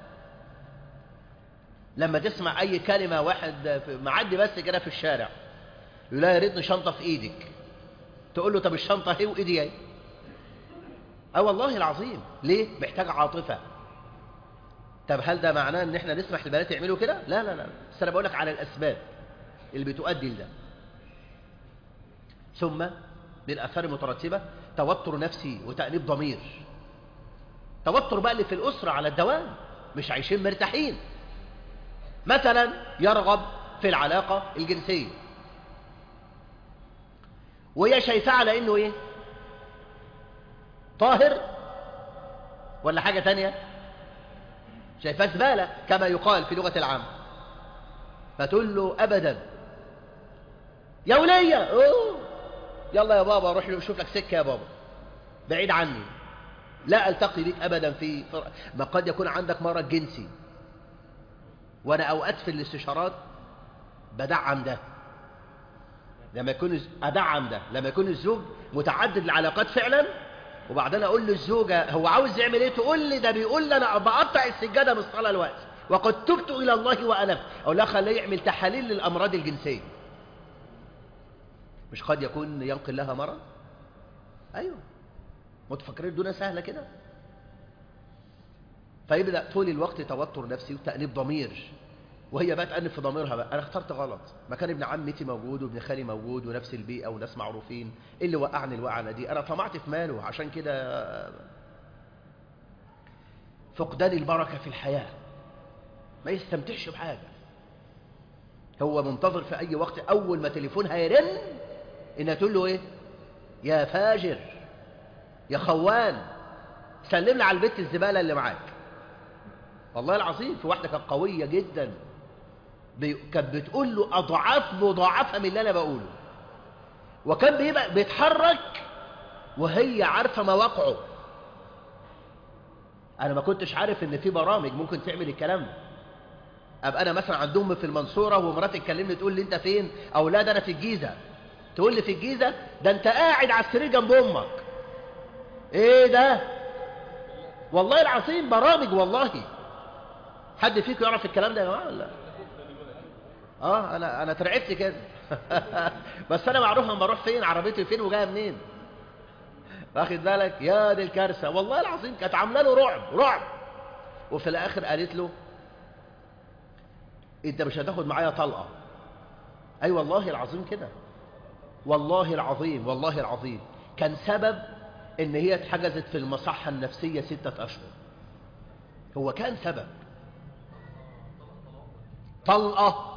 A: لما تسمع أي كلمة واحد معدي بس كده في الشارع يقول لها يا ريتني شنطة في إيدك تقول له طب الشنطة اهي وإيدي اهي اه والله العظيم ليه؟ محتاج عاطفة طب هل ده معناه ان احنا نسمح للبنات يعملوا كده لا لا لا بس انا بقول لك على الاسباب اللي بتؤدي لده ثم من الاثار المترتبه توتر نفسي وتانيب ضمير توتر بقى اللي في الاسره على الدوام مش عايشين مرتاحين مثلا يرغب في العلاقه الجنسيه وهي شايفاه على انه ايه طاهر ولا حاجه تانية شايفاه زبالة كما يقال في لغة العام فتقول له أبدا يا ولية أوه. يلا يا بابا روح شوف لك سكة يا بابا بعيد عني لا ألتقي بك أبدا في ما قد يكون عندك مرض جنسي وأنا أوقات في الاستشارات بدعم ده لما يكون أدعم ده لما يكون الزوج متعدد العلاقات فعلا وبعدين اقول للزوجه هو عاوز يعمل ايه تقول لي ده بيقول لي انا بقطع السجاده من الصلاه الوقت وقد تبت الى الله وانبت اقول لها خليه يعمل تحاليل للامراض الجنسيه مش قد يكون ينقل لها مرض ايوه متفكرين الدنيا سهله كده فيبدا طول الوقت توتر نفسي وتانيب ضمير وهي بقى تأنب في ضميرها بقى أنا اخترت غلط ما كان ابن عمتي موجود وابن خالي موجود ونفس البيئة وناس معروفين إيه اللي وقعني الوقعة دي أنا طمعت في ماله عشان كده فقدان البركة في الحياة ما يستمتعش بحاجة هو منتظر في أي وقت أول ما تليفونها يرن إنها تقول له إيه يا فاجر يا خوان سلمنا على البيت الزبالة اللي معاك والله العظيم في واحدة كانت قوية جدا كانت بتقول له أضعاف مضاعفة من اللي أنا بقوله وكان بيبقى بيتحرك وهي عارفة مواقعه أنا ما كنتش عارف إن في برامج ممكن تعمل الكلام ده أبقى أنا مثلا عندهم في المنصورة ومراتي تكلمني تقول لي أنت فين أو لا ده أنا في الجيزة تقول لي في الجيزة ده أنت قاعد على السرير جنب أمك إيه ده والله العظيم برامج والله حد فيكم يعرف الكلام ده يا جماعه ولا اه انا انا ترعبت كده بس انا معروف انا بروح فين عربيتي فين وجايه منين واخد بالك يا دي الكارثه والله العظيم كانت عامله له رعب رعب وفي الاخر قالت له انت مش هتاخد معايا طلقه اي أيوة والله العظيم كده والله العظيم والله العظيم كان سبب ان هي اتحجزت في المصحه النفسيه ستة اشهر هو كان سبب طلقة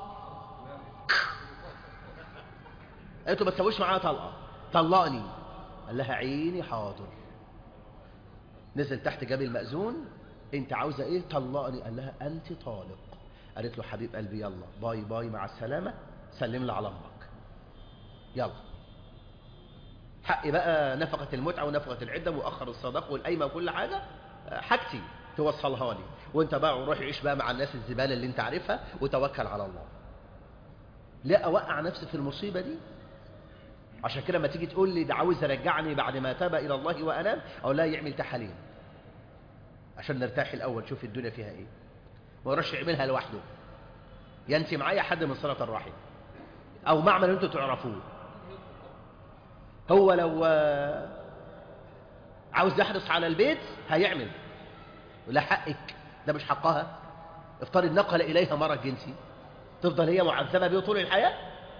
A: قالت له ما تسويش معايا طلقة طلقني قال لها عيني حاضر نزل تحت جاب المأذون انت عاوزة ايه طلقني قال لها انت طالق قالت له حبيب قلبي يلا باي باي مع السلامة سلم لي على امك يلا حقي بقى نفقة المتعة ونفقة العدة مؤخر الصداق والقايمة وكل حاجة حاجتي توصلها لي وانت بقى روح عيش بقى مع الناس الزبالة اللي انت عارفها وتوكل على الله لا اوقع نفسي في المصيبة دي عشان كده لما تيجي تقول لي ده عاوز يرجعني بعد ما تاب الى الله وانام او لا يعمل تحاليل عشان نرتاح الاول شوف الدنيا فيها ايه ما يروحش يعملها لوحده ينسي معايا حد من صلة الرحم او معمل انتوا تعرفوه هو لو عاوز يحرص على البيت هيعمل ولا حقك ده مش حقها افترض نقل إليها مرض جنسي تفضل هي معذبة به طول الحياة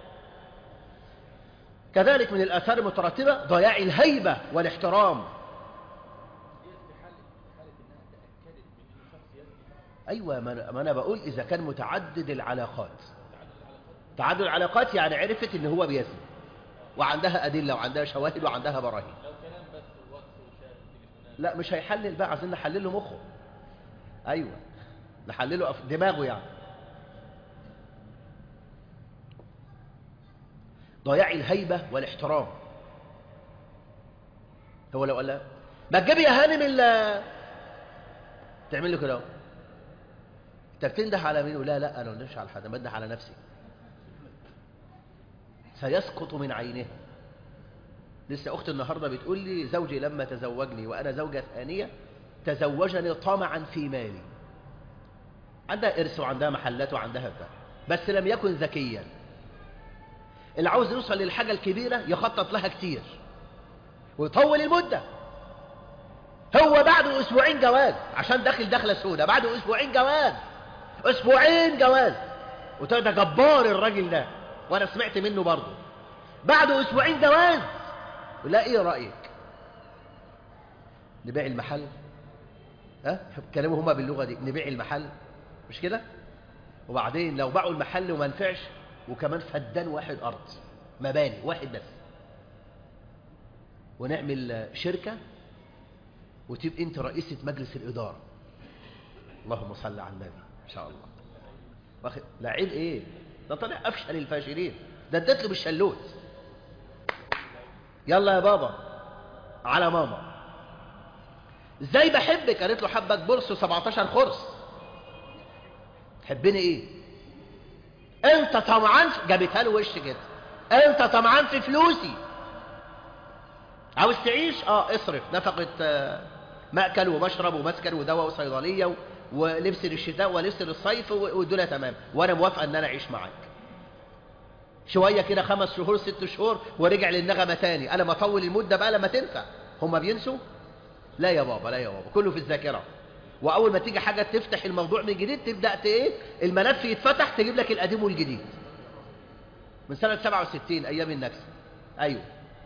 A: كذلك من الآثار المترتبة ضياع الهيبة والاحترام أيوة ما أنا- ما أنا بقول إذا كان متعدد العلاقات تعدد العلاقات يعني عرفت إن هو بيزن وعندها أدلة وعندها شواهد وعندها براهين
B: لو كلام بس وواتس وشات وتليفونات
A: لا مش هيحلل بقى عايزين نحلل له مخه ايوه نحلله أف... دماغه يعني ضياع الهيبة والاحترام هو لو قال لها ما تجيبي يا هانم ال تعمل له كده اهو. انت بتنده على مين لا لا انا ما بندهش على حد انا بنده على نفسي سيسقط من عينها لسه أختي النهاردة بتقول لي زوجي لما تزوجني وأنا زوجة ثانية تزوجني طمعا في مالي عندها إرث وعندها محلات وعندها بتاع بس لم يكن ذكيا اللي عاوز يوصل للحاجة الكبيرة يخطط لها كتير ويطول المدة هو بعد أسبوعين جواز عشان داخل دخلة سودة بعد أسبوعين جواز أسبوعين جواز قلت له ده جبار الراجل ده وأنا سمعت منه برضه بعد أسبوعين جواز لا ايه رأيك نبيع المحل ها كلامه هما باللغة دي نبيع المحل مش كده وبعدين لو باعوا المحل وما نفعش وكمان فدان واحد أرض مباني واحد بس ونعمل شركة وتبقى انت رئيسة مجلس الإدارة اللهم صل على النبي إن شاء الله واخد لا عيب ايه ده طلع أفشل الفاشلين ده اديت له بالشلوت يلا يا بابا على ماما ازاي بحبك قالت له حبك برص و17 خرص تحبني ايه انت طمعان في... جابتها له وش كده انت طمعان في فلوسي عاوز تعيش اه اصرف نفقة آه، مأكل ومشرب ومسكن ودواء وصيدلية و- ولبس للشتاء ولبس للصيف و- والدنيا تمام وانا موافقة ان انا اعيش معاك شوية كده خمس شهور ست شهور ورجع للنغمة تاني أنا ما أطول المدة بقى لما تنفع هما بينسوا لا يا بابا لا يا بابا كله في الذاكرة وأول ما تيجي حاجة تفتح الموضوع من جديد تبدأ ت- إيه الملف يتفتح تجيب لك القديم والجديد من سنة 67 أيام النكسة أيوه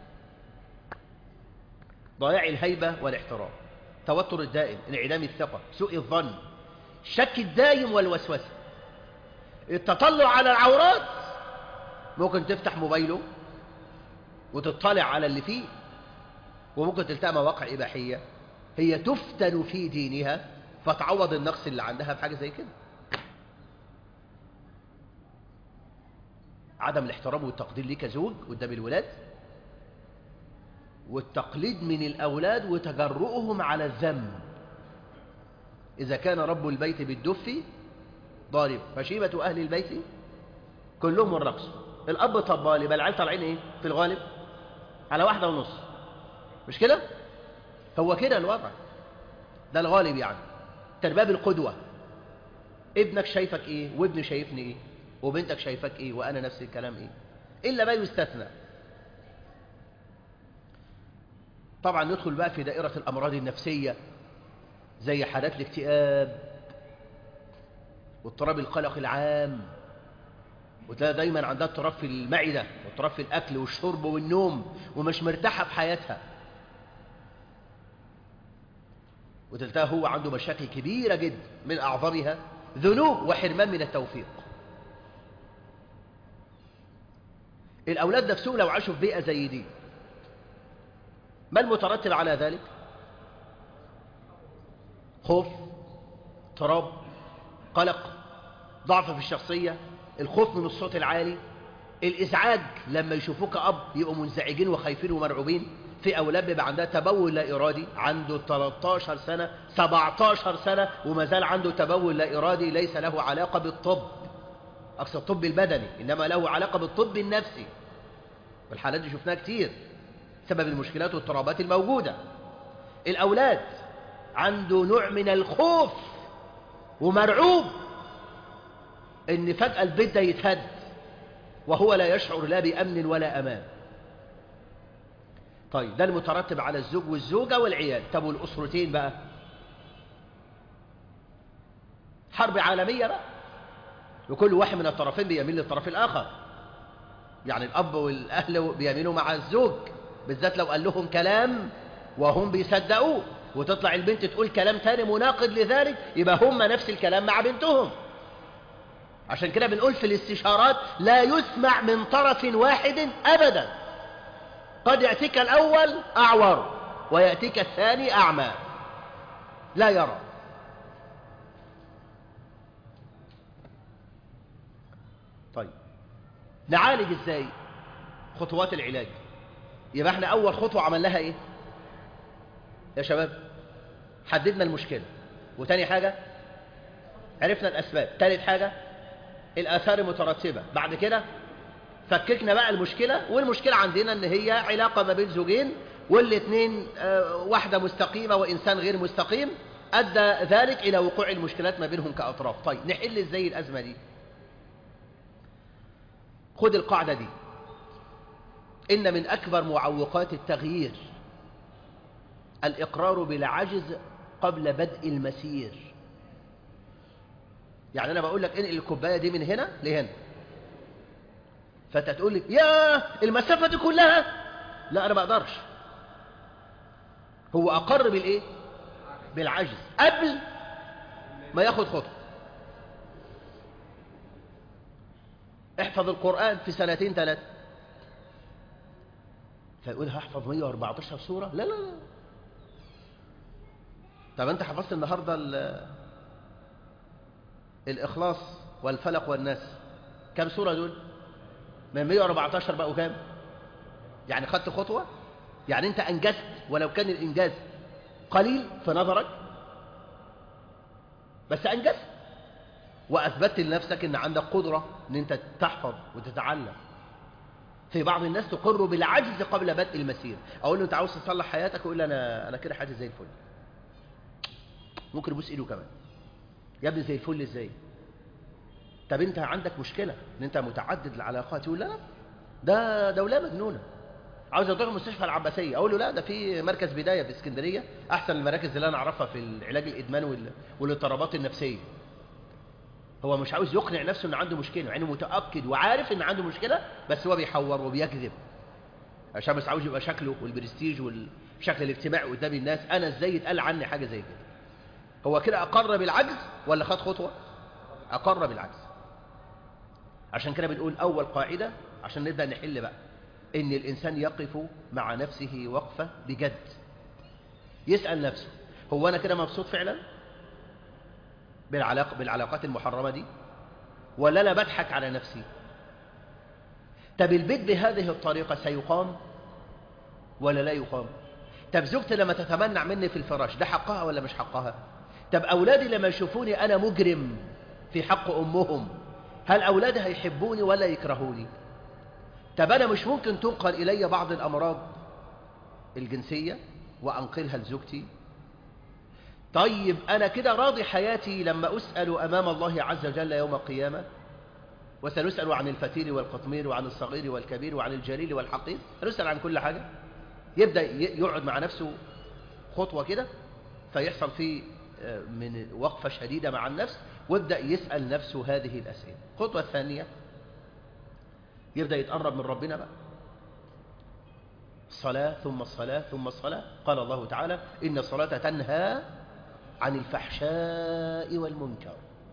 A: ضياع الهيبة والاحترام توتر الدائم انعدام الثقة سوء الظن الشك الدائم والوسوسة التطلع على العورات ممكن تفتح موبايله وتطلع على اللي فيه وممكن تلتقى مواقع إباحية هي تفتن في دينها فتعوض النقص اللي عندها بحاجة زي كده عدم الاحترام والتقدير ليك كزوج قدام الولاد والتقليد من الأولاد وتجرؤهم على الذنب إذا كان رب البيت بالدف ضارب فشيبة أهل البيت كلهم الرقص الأب طبال يبقى العيال طالعين إيه في الغالب على واحدة ونص مش كده هو كده الوضع ده الغالب يعني ترباب القدوة ابنك شايفك إيه وابني شايفني إيه وبنتك شايفك إيه وأنا نفس الكلام إيه إلا ما يستثنى طبعا ندخل بقى في دائرة الأمراض النفسية زي حالات الاكتئاب واضطراب القلق العام وتلاقي دايما عندها اضطراب في المعدة واضطراب في الأكل والشرب والنوم ومش مرتاحة في حياتها وتلتقى هو عنده مشاكل كبيرة جدا من أعظمها ذنوب وحرمان من التوفيق الأولاد نفسهم لو عاشوا في بيئة زي دي ما المترتب على ذلك خوف اضطراب قلق ضعف في الشخصية الخوف من الصوت العالي الإزعاج لما يشوفوك أب يبقوا منزعجين وخايفين ومرعوبين في أولاد بيبقى عندها تبول لا إرادي عنده 13 سنة 17 سنة وما زال عنده تبول لا إرادي ليس له علاقة بالطب أقصد الطب البدني إنما له علاقة بالطب النفسي والحالات دي شفناها كتير سبب المشكلات والاضطرابات الموجودة الأولاد عنده نوع من الخوف ومرعوب ان فجأة البيت ده يتهد وهو لا يشعر لا بأمن ولا أمان طيب ده المترتب على الزوج والزوجة والعيال طب والأسرتين بقى حرب عالمية بقى وكل واحد من الطرفين بيميل للطرف الآخر يعني الأب والأهل بيميلوا مع الزوج بالذات لو قال لهم كلام وهم بيصدقوه وتطلع البنت تقول كلام تاني مناقض لذلك يبقى هم نفس الكلام مع بنتهم عشان كده بنقول في الاستشارات لا يسمع من طرف واحد أبدا قد يأتيك الأول أعور ويأتيك الثاني أعمى لا يرى طيب نعالج ازاي خطوات العلاج يبقى احنا اول خطوة عملناها ايه يا شباب حددنا المشكلة وتاني حاجة عرفنا الاسباب تالت حاجة الاثار المترتبة بعد كده فككنا بقى المشكلة والمشكلة عندنا ان هي علاقة ما بين زوجين والاثنين آه، واحدة مستقيمة وانسان غير مستقيم ادى ذلك الى وقوع المشكلات ما بينهم كاطراف طيب نحل ازاي الازمة دي خد القاعدة دي إن من أكبر معوقات التغيير الإقرار بالعجز قبل بدء المسير يعني أنا بقول لك انقل الكوباية دي من هنا لهنا فأنت تقول لي يا المسافة دي كلها لا أنا ما أقدرش هو أقر بالإيه؟ بالعجز قبل ما ياخد خطوة احفظ القرآن في سنتين ثلاثة فيقول هحفظ 114 سورة لا لا لا طب انت حفظت النهاردة ال- الإخلاص والفلق والناس كم سورة دول من 114 بقوا كام يعني خدت خطوة يعني انت أنجزت ولو كان الإنجاز قليل في نظرك بس أنجزت وأثبتت لنفسك أن عندك قدرة أن أنت تحفظ وتتعلم في بعض الناس تقر بالعجز قبل بدء المسير أقول له أنت عاوز تصلح حياتك يقول لي أنا أنا كده حياتي زي الفل ممكن يبوس إيده كمان يا ابني زي الفل إزاي طب أنت عندك مشكلة أن أنت متعدد العلاقات يقول لا لا ده دولة مجنونة عاوز يروح المستشفى العباسية أقول له لا ده في مركز بداية في اسكندرية أحسن المراكز اللي أنا أعرفها في العلاج الإدمان وال- والاضطرابات النفسية هو مش عاوز يقنع نفسه ان عنده مشكله يعني متاكد وعارف ان عنده مشكله بس هو بيحور وبيكذب عشان بس عاوز يبقى شكله والبرستيج والشكل الاجتماعي قدام الناس انا ازاي يتقال عني حاجه زي كده هو كده اقر بالعجز ولا خد خطوه اقر بالعجز عشان كده بنقول اول قاعده عشان نبدا نحل بقى ان الانسان يقف مع نفسه وقفه بجد يسال نفسه هو انا كده مبسوط فعلا بالعلاق بالعلاقات المحرمة دي ولا أنا بضحك على نفسي طب البيت بهذه الطريقة سيقام ولا لا يقام طب زوجتي لما تتمنع مني في الفراش ده حقها ولا مش حقها طب أولادي لما يشوفوني أنا مجرم في حق أمهم هل أولادي هيحبوني ولا يكرهوني طب أنا مش ممكن تنقل إلي بعض الأمراض الجنسية وأنقلها لزوجتي طيب أنا كده راضي حياتي لما أسأل أمام الله عز وجل يوم القيامة وسنسأل عن الفتيل والقطمير وعن الصغير والكبير وعن الجليل والحقير هنسأل عن كل حاجة يبدأ ي- يقعد مع نفسه خطوة كده فيحصل فيه آه، من وقفة شديدة مع النفس ويبدأ يسأل نفسه هذه الأسئلة الخطوة الثانية يبدأ يتقرب من ربنا بقى الصلاة ثم الصلاة ثم الصلاة قال الله تعالى إن الصلاة تنهى عن الفحشاء والمنكر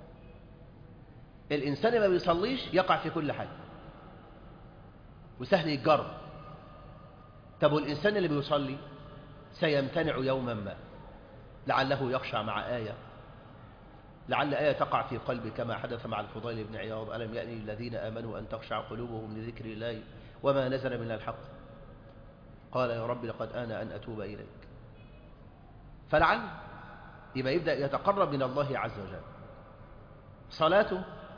A: الإنسان ما بيصليش يقع في كل حاجة وسهل يتجرب طب والإنسان اللي بيصلي سيمتنع يوما ما لعله يخشع مع آية لعل آية تقع في قلبه كما حدث مع الفضيل بن عياض ألم يأني الذين آمنوا أن تخشع قلوبهم لذكر الله وما نزل من الحق قال يا رب لقد آن أن أتوب إليك فلعل يبقى يبدأ يتقرب من الله عز وجل صلاته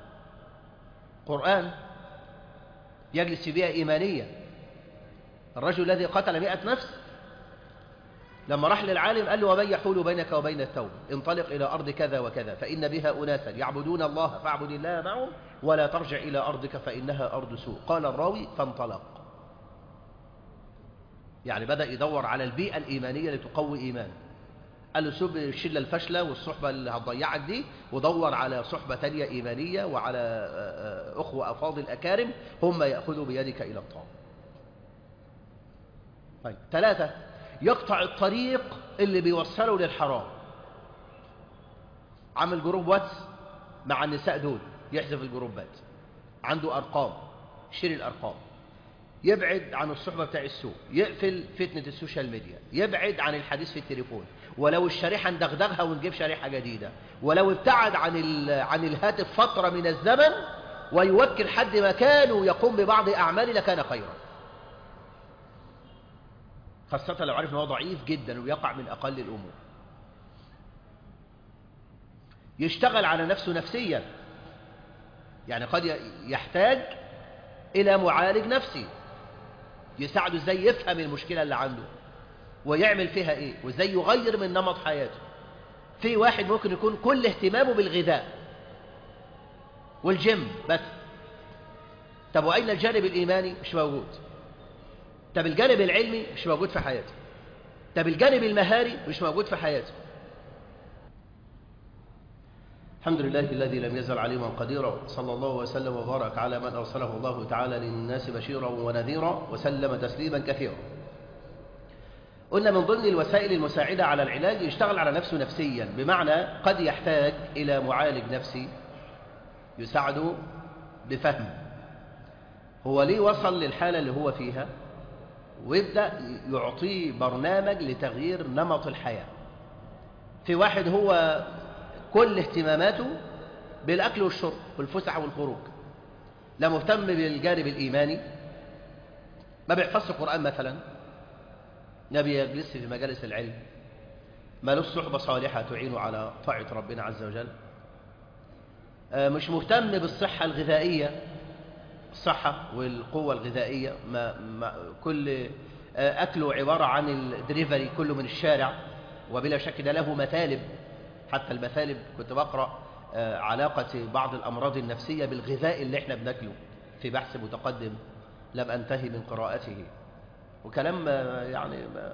A: قرآن يجلس في بيئة إيمانية الرجل الذي قتل مئة نفس لما راح للعالم قال له ومن يحول بينك وبين التوبة انطلق إلى أرض كذا وكذا فإن بها أناسا يعبدون الله فاعبد الله معهم ولا ترجع إلى أرضك فإنها أرض سوء قال الراوي فانطلق يعني بدأ يدور على البيئة الإيمانية لتقوي إيمانه قال له سيب الشلة الفاشلة والصحبة اللي هتضيعك دي ودور على صحبة تانية إيمانية وعلى آه، آه، أخوة أفاضل أكارم هم يأخذوا بيدك إلى الطاعة طيب ثلاثة يقطع الطريق اللي بيوصله للحرام عمل جروب واتس مع النساء دول يحذف الجروبات عنده أرقام يشتري الأرقام يبعد عن الصحبة بتاع السوق يقفل فتنة السوشيال ميديا يبعد عن الحديث في التليفون ولو الشريحة ندغدغها ونجيب شريحة جديدة ولو ابتعد عن ال- عن الهاتف فترة من الزمن ويوكل حد مكانه يقوم ببعض أعماله لكان خيرا خاصة لو عرف ان هو ضعيف جدا ويقع من أقل الأمور يشتغل على نفسه نفسيا يعني قد ي- يحتاج إلى معالج نفسي يساعده ازاي يفهم المشكلة اللي عنده ويعمل فيها ايه وازاي يغير من نمط حياته في واحد ممكن يكون كل اهتمامه بالغذاء والجيم بس طب وأين الجانب الإيماني مش موجود طب الجانب العلمي مش موجود في حياته طب الجانب المهاري مش موجود في حياته الحمد لله الذي لم يزل عليما قديرا صلى الله وسلم وبارك على من أرسله الله تعالى للناس بشيرا ونذيرا وسلم تسليما كثيرا قلنا من ضمن الوسائل المساعدة على العلاج يشتغل على نفسه نفسيا بمعنى قد يحتاج إلى معالج نفسي يساعده بفهم هو ليه وصل للحالة اللي هو فيها ويبدأ يعطيه برنامج لتغيير نمط الحياة في واحد هو كل اهتماماته بالأكل والشرب والفسح والخروج لا مهتم بالجانب الإيماني ما بيحفظش القرآن مثلا ما بيجلس في مجالس العلم ما له صحبة صالحة تعين على طاعة ربنا عز وجل آه، مش مهتم بالصحة الغذائية الصحة والقوة الغذائية ما ما كل آه، أكله عبارة عن الدليفري كله من الشارع وبلا شك ده له مثالب حتى المثالب كنت بقرأ آه، علاقة بعض الأمراض النفسية بالغذاء اللي احنا بناكله في بحث متقدم لم أنتهي من قراءته وكلام آه، يعني ما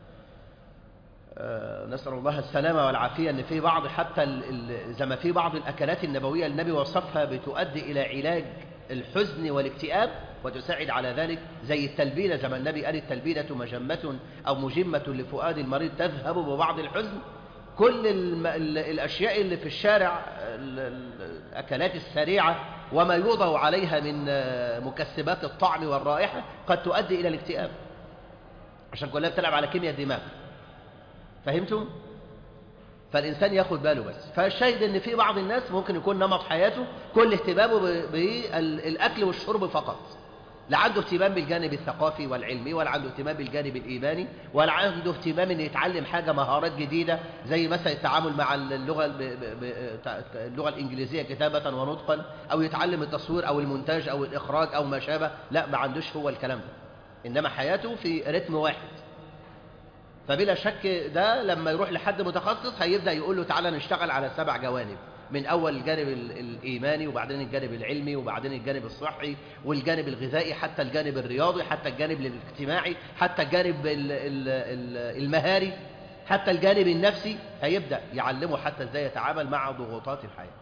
A: آه، نسأل الله السلامة والعافية أن في بعض حتى ال- ال- زي ما في بعض الأكلات النبوية النبي وصفها بتؤدي إلى علاج الحزن والاكتئاب وتساعد على ذلك زي التلبينة زي ما النبي قال التلبينة مجمة أو مجمة لفؤاد المريض تذهب ببعض الحزن كل الم... ال- الأشياء اللي في الشارع ال- ال- الأكلات السريعة وما يوضع عليها من آه، مكسبات الطعم والرائحة قد تؤدي إلى الاكتئاب عشان كلها بتلعب على كيمياء الدماغ فهمتم؟ فالإنسان ياخد باله بس فالشاهد أن في بعض الناس ممكن يكون نمط حياته كل اهتمامه ب- بالأكل والشرب فقط لا عنده اهتمام بالجانب الثقافي والعلمي ولا عنده اهتمام بالجانب الإيماني ولا عنده اهتمام أن يتعلم حاجة مهارات جديدة زي مثلا التعامل مع اللغة, ب- ب- ب- تع- اللغة الإنجليزية كتابة ونطقا أو يتعلم التصوير أو المونتاج أو الإخراج أو ما شابه لا ما عندوش هو الكلام ده إنما حياته في رتم واحد فبلا شك ده لما يروح لحد متخصص هيبدأ يقول له تعالى نشتغل على سبع جوانب من أول الجانب ال- الإيماني وبعدين الجانب العلمي وبعدين الجانب الصحي والجانب الغذائي حتى الجانب الرياضي حتى الجانب الاجتماعي حتى الجانب ال- ال- ال- المهاري حتى الجانب النفسي هيبدأ يعلمه حتى ازاي يتعامل مع ضغوطات الحياة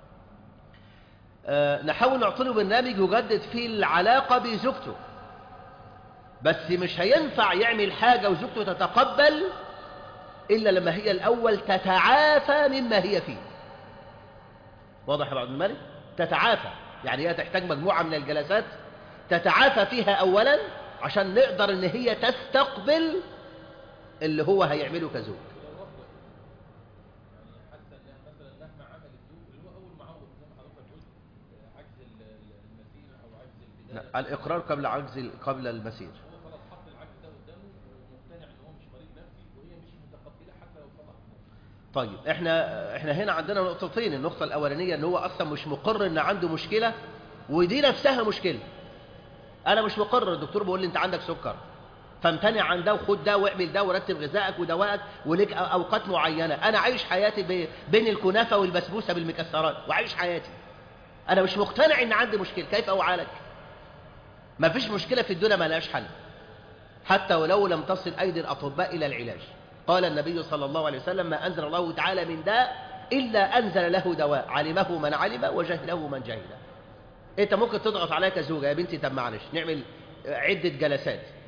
A: آه، نحاول نعطي له برنامج يجدد فيه العلاقة بزوجته بس مش هينفع يعمل حاجة وزوجته تتقبل إلا لما هي الأول تتعافى مما هي فيه واضح يا عبد الملك تتعافى يعني هي تحتاج مجموعة من الجلسات تتعافى فيها أولا عشان نقدر إن هي تستقبل اللي هو هيعمله كزوج
B: ولو رفضت يعني حاسه انها مثلا مهما عمل الزوج اللي هو اول معوض زي ما حضرتك قلت آه، عجز ال- ال- المسير او عجز البدايه
A: لا، الإقرار قبل عجز قبل المسير
B: هو خلاص حط العجز ده قدامه ومقتنع ان هو مش مريض نفسي وهي مش متقبله حتى لو صلح نفسه
A: طيب احنا احنا هنا عندنا نقطتين النقطة الأولانية ان هو أصلا مش مقر ان عنده مشكلة ودي نفسها مشكلة أنا مش مقر الدكتور بيقول لي أنت عندك سكر فامتنع عن ده وخد ده واعمل ده ورتب غذائك ودوائك وليك أوقات معينة أنا عايش حياتي ب- بين الكنافة والبسبوسة بالمكسرات وعايش حياتي أنا مش مقتنع إن عندي مشكلة كيف أعالج ما فيش مشكلة في الدنيا ما لهاش حل حتى ولو لم تصل أيدي الأطباء إلى العلاج قال النبي صلى الله عليه وسلم ما أنزل الله تعالى من داء إلا أنزل له دواء علمه من علم وجهله من جهله أنت ممكن تضغط عليك كزوجة يا بنتي طب معلش نعمل عدة جلسات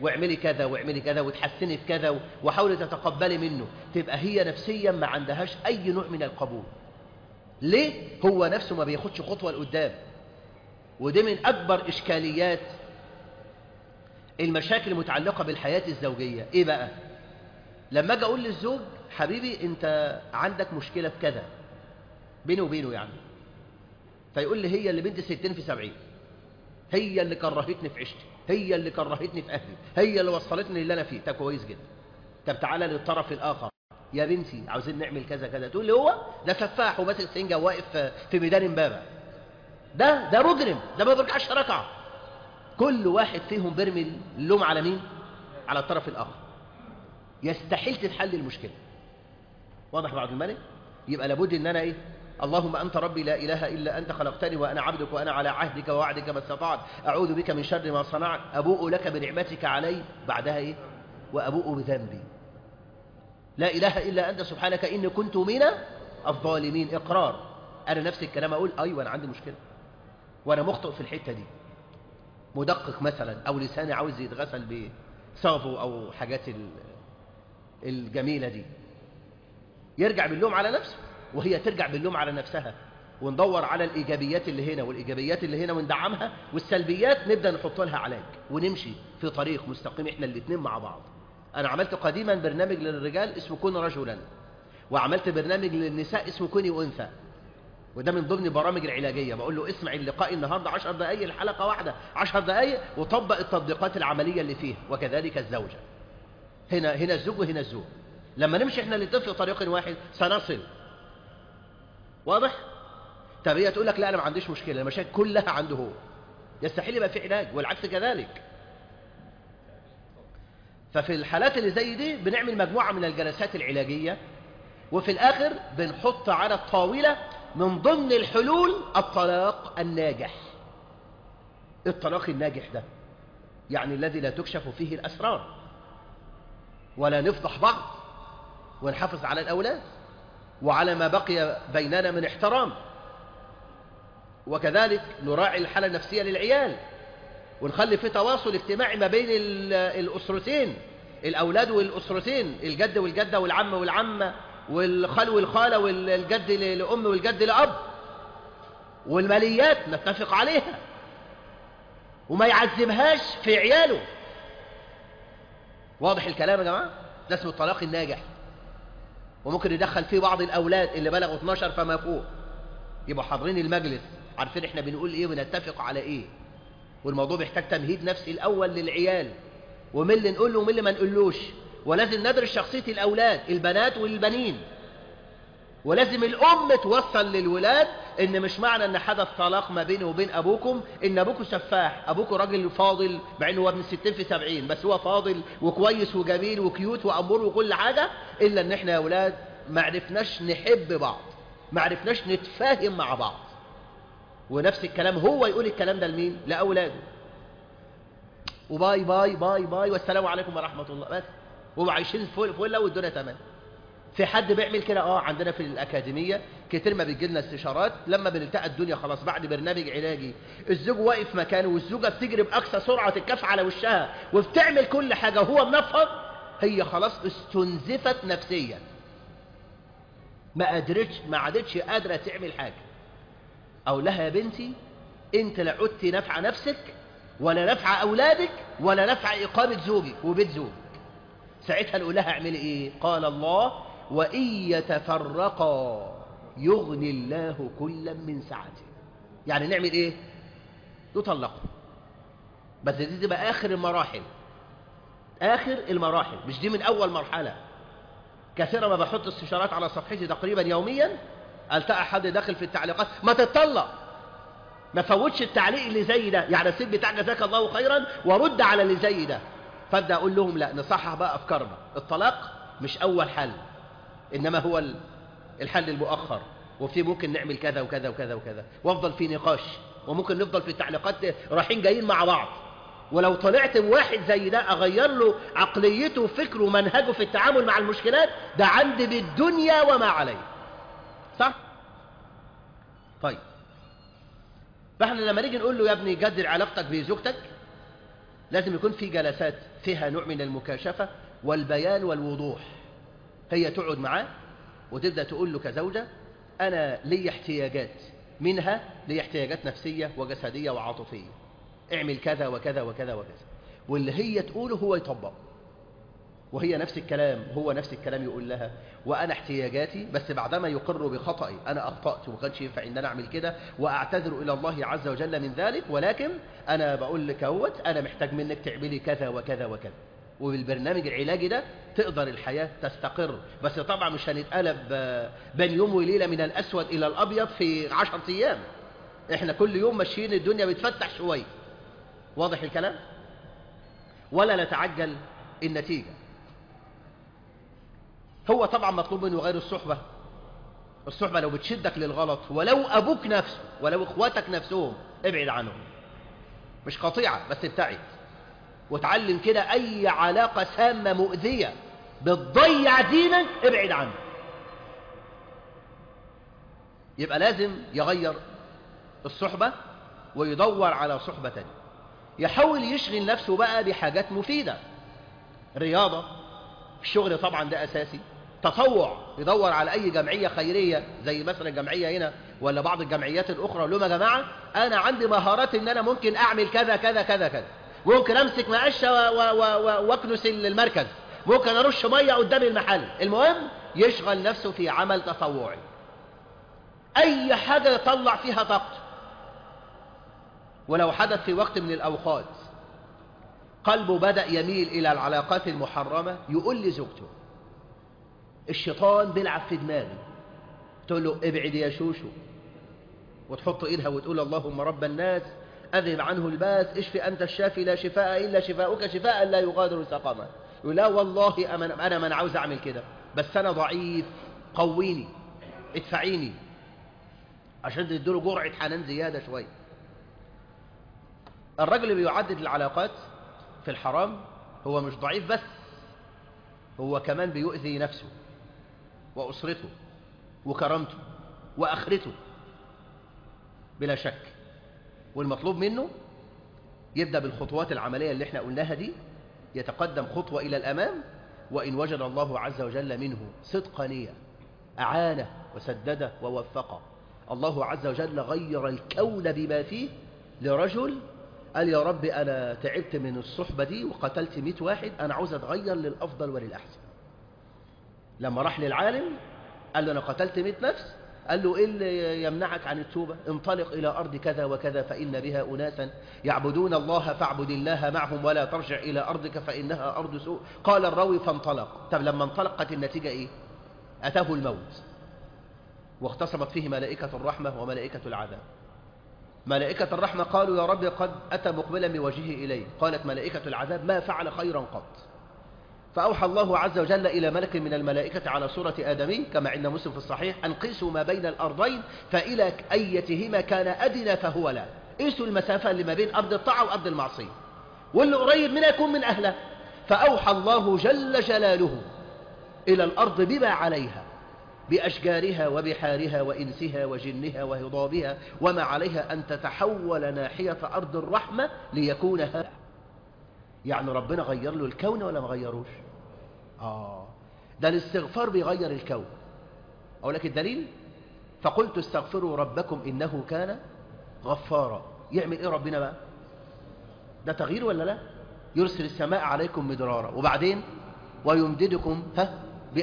A: واعملي كذا واعملي كذا وتحسني في كذا وحاولي تتقبلي منه تبقى هي نفسيا ما عندهاش أي نوع من القبول ليه؟ هو نفسه ما بياخدش خطوة لقدام ودي من أكبر إشكاليات المشاكل المتعلقة بالحياة الزوجية إيه بقى؟ لما أجي أقول للزوج حبيبي أنت عندك مشكلة في كذا بيني وبينه يعني فيقول لي هي اللي بنت ستين في سبعين هي اللي كرهتني في عشتي هي اللي كرهتني في أهلي هي اللي وصلتني اللي أنا فيه طب كويس جدا طب تعالى للطرف الآخر يا بنتي عاوزين نعمل كذا كذا تقول لي هو ده سفاح وماسك سنجة واقف في ميدان امبابة ده ده مجرم ده ما بيركعش ركعة كل واحد فيهم بيرمي اللوم على مين على الطرف الآخر يستحيل تتحل المشكلة واضح بعد الملك يبقى لابد ان انا ايه اللهم أنت ربي لا إله إلا أنت خلقتني وأنا عبدك وأنا على عهدك ووعدك ما استطعت أعوذ بك من شر ما صنعت أبوء لك بنعمتك علي بعدها إيه وأبوء بذنبي لا إله إلا أنت سبحانك إني كنت من الظالمين إقرار أنا نفس الكلام أقول أيوة أنا عندي مشكلة وأنا مخطئ في الحتة دي مدقق مثلا أو لساني عاوز يتغسل بصافو أو حاجات الجميلة دي يرجع باللوم على نفسه وهي ترجع باللوم على نفسها وندور على الإيجابيات اللي هنا والإيجابيات اللي هنا وندعمها والسلبيات نبدأ نحط لها علاج ونمشي في طريق مستقيم إحنا الاثنين مع بعض أنا عملت قديما برنامج للرجال اسمه كن رجلا وعملت برنامج للنساء اسمه كوني أنثى وده من ضمن برامج العلاجية بقول له اسمع اللقاء النهاردة عشر دقايق الحلقة واحدة عشر دقايق وطبق التطبيقات العملية اللي فيها وكذلك الزوجة هنا هنا الزوج وهنا الزوج لما نمشي احنا الاثنين في طريق واحد سنصل واضح طب هي تقول لك لا انا ما عنديش مشكله المشاكل كلها عنده هو يستحيل يبقى في علاج والعكس كذلك ففي الحالات اللي زي دي بنعمل مجموعه من الجلسات العلاجيه وفي الاخر بنحط على الطاوله من ضمن الحلول الطلاق الناجح الطلاق الناجح ده يعني الذي لا تكشف فيه الاسرار ولا نفضح بعض ونحافظ على الاولاد وعلى ما بقي بيننا من احترام وكذلك نراعي الحالة النفسية للعيال ونخلي في تواصل اجتماعي ما بين الأسرتين الأولاد والأسرتين الجد والجدة والعم والعمة والخال والخالة والجد لأم والجد لأب والماليات نتفق عليها وما يعذبهاش في عياله واضح الكلام يا جماعة ده اسمه الطلاق الناجح وممكن يدخل فيه بعض الأولاد اللي بلغوا 12 فما فوق يبقوا حاضرين المجلس عارفين احنا بنقول ايه ونتفق على ايه والموضوع بيحتاج تمهيد نفسي الأول للعيال ومن اللي نقول له ومن اللي ما نقولوش ولازم ندرس شخصية الأولاد البنات والبنين ولازم الأم توصل للولاد إن مش معنى إن حدث طلاق ما بينه وبين أبوكم إن أبوكم سفاح أبوكم راجل فاضل مع إنه هو ابن ستين في سبعين بس هو فاضل وكويس وجميل وكيوت وأمور وكل حاجة إلا إن إحنا يا أولاد ما عرفناش نحب بعض ما عرفناش نتفاهم مع بعض ونفس الكلام هو يقول الكلام ده لمين لأولاده وباي باي باي باي والسلام عليكم ورحمة الله بس وعايشين فل فل والدنيا تمام في حد بيعمل كده اه عندنا في الأكاديمية كتير ما بيجي لنا استشارات لما بنلتقى الدنيا خلاص بعد برنامج علاجي الزوج واقف مكانه والزوجة بتجري بأقصى سرعة الكف على وشها وبتعمل كل حاجة وهو منفض هي خلاص استنزفت نفسيا ما قدرتش ما عادتش قادرة تعمل حاجة أو لها يا بنتي أنت لا عدت نفع نفسك ولا نفع أولادك ولا نفع إقامة زوجك وبيت زوجك ساعتها نقول لها اعملي إيه قال الله وإن يتفرقا يغني الله كلا من سعته يعني نعمل إيه نطلقه بس دي تبقى آخر المراحل آخر المراحل مش دي من أول مرحلة كثيرا ما بحط استشارات على صفحتي تقريبا يوميا التقى حد داخل في التعليقات ما تتطلق ما فوتش التعليق اللي زي ده يعني السيد بتاع جزاك الله خيرا ورد على اللي زي ده فابدا اقول لهم لا نصحح بقى افكارنا الطلاق مش اول حل انما هو الحل المؤخر وفي ممكن نعمل كذا وكذا وكذا وكذا وافضل في نقاش وممكن نفضل في التعليقات رايحين جايين مع بعض ولو طلعت بواحد زي ده اغير له عقليته وفكره ومنهجه في التعامل مع المشكلات ده عندي بالدنيا وما عليه صح طيب فاحنا لما نيجي نقول له يا ابني جدد علاقتك بزوجتك لازم يكون في جلسات فيها نوع من المكاشفة والبيان والوضوح هي تقعد معاه وتبدأ تقول له كزوجة أنا لي احتياجات منها لي احتياجات نفسية وجسدية وعاطفية اعمل كذا وكذا وكذا وكذا واللي هي تقوله هو يطبقه وهي نفس الكلام هو نفس الكلام يقول لها وأنا احتياجاتي بس بعدما يقر بخطئي أنا أخطأت وما كانش ينفع إن أنا أعمل كده وأعتذر إلى الله عز وجل من ذلك ولكن أنا بقول لك اهوت أنا محتاج منك تعملي كذا وكذا وكذا وبالبرنامج العلاجي ده تقدر الحياة تستقر بس طبعا مش هنتقلب آه، بين يوم وليلة من الأسود إلى الأبيض في عشر أيام احنا كل يوم ماشيين الدنيا بتفتح شوية واضح الكلام ولا نتعجل النتيجة هو طبعا مطلوب منه غير الصحبة الصحبة لو بتشدك للغلط ولو أبوك نفسه ولو إخواتك نفسهم ابعد عنهم مش قطيعة بس ابتعد وتعلم كده أي علاقة سامة مؤذية بتضيع دينك ابعد عنه يبقى لازم يغير الصحبة ويدور على صحبة تانية يحاول يشغل نفسه بقى بحاجات مفيدة رياضة الشغل طبعا ده أساسي تطوع يدور على أي جمعية خيرية زي مثلا الجمعية هنا ولا بعض الجمعيات الأخرى يقول لهم يا جماعة أنا عندي مهارات إن أنا ممكن أعمل كذا كذا كذا كذا ممكن أمسك مقشة و- و- و- وأكنس المركز ممكن أرش مية قدام المحل المهم يشغل نفسه في عمل تطوعي أي حاجة يطلع فيها طاقته ولو حدث في وقت من الأوقات قلبه بدأ يميل إلى العلاقات المحرمة يقول لزوجته الشيطان بيلعب في دماغي تقول له ابعد يا شوشو وتحط ايدها وتقول اللهم رب الناس أذهب عنه الباس اشفي أنت الشافي لا شفاء إلا شفاؤك شفاء لا يغادر سقما يقول لا والله أمن- أنا من عاوز أعمل كده بس أنا ضعيف قويني ادفعيني عشان تديله جرعة حنان زيادة شوية الرجل اللي بيعدد العلاقات في الحرام هو مش ضعيف بس هو كمان بيؤذي نفسه وأسرته وكرامته وآخرته بلا شك والمطلوب منه يبدأ بالخطوات العملية اللي احنا قلناها دي يتقدم خطوة إلى الأمام وإن وجد الله عز وجل منه صدق نية أعانه وسدده ووفقه الله عز وجل غير الكون بما فيه لرجل قال يا رب أنا تعبت من الصحبة دي وقتلت مئة واحد أنا عاوز أتغير للأفضل وللأحسن لما راح للعالم قال له أنا قتلت مئة نفس قال له إيه اللي يمنعك عن التوبة انطلق إلى أرض كذا وكذا فإن بها أناسا يعبدون الله فاعبد الله معهم ولا ترجع إلى أرضك فإنها أرض سوء قال الراوي فانطلق طب لما انطلقت النتيجة إيه أتاه الموت واختصمت فيه ملائكة الرحمة وملائكة العذاب ملائكة الرحمة قالوا يا رب قد أتى مقبلا بوجهه إليه قالت ملائكة العذاب ما فعل خيرا قط فأوحى الله عز وجل إلى ملك من الملائكة على صورة آدمي كما عند مسلم في الصحيح أن قيسوا ما بين الأرضين فإلى أيتهما كان أدنى فهو لا قيسوا المسافة اللي ما بين أرض الطاعة وأرض المعصية واللي قريب منها يكون من أهله فأوحى الله جل جلاله إلى الأرض بما عليها بأشجارها وبحارها وإنسها وجنها وهضابها وما عليها أن تتحول ناحية أرض الرحمة ليكون هذا يعني ربنا غير له الكون ولا ما غيروش آه ده الاستغفار بيغير الكون أقول لك الدليل فقلت استغفروا ربكم إنه كان غفارا يعمل إيه ربنا بقى ده تغيير ولا لا يرسل السماء عليكم مدرارا وبعدين ويمددكم ها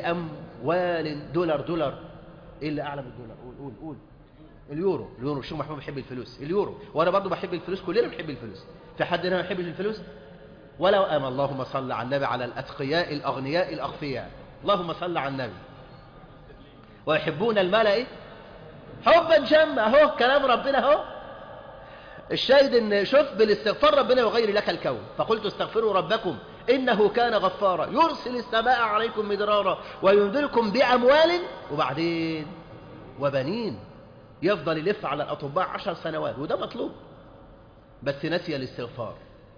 A: بأموال دولار دولار إيه اللي أعلى من الدولار قول قول قول اليورو اليورو الشيخ محمود بيحب الفلوس اليورو وانا برضو بحب الفلوس كلنا بنحب الفلوس في حد هنا ما بيحبش الفلوس ولو أما اللهم صل على النبي على الأتقياء الأغنياء الأخفياء اللهم صل على النبي ويحبون المال إيه؟ حبا جما اهو كلام ربنا اهو الشاهد ان شوف بالاستغفار ربنا يغير لك الكون فقلت استغفروا ربكم انه كان غفارا يرسل السماء عليكم مدرارا وينذركم باموال وبعدين وبنين يفضل يلف على الاطباء عشر سنوات وده مطلوب بس نسي الاستغفار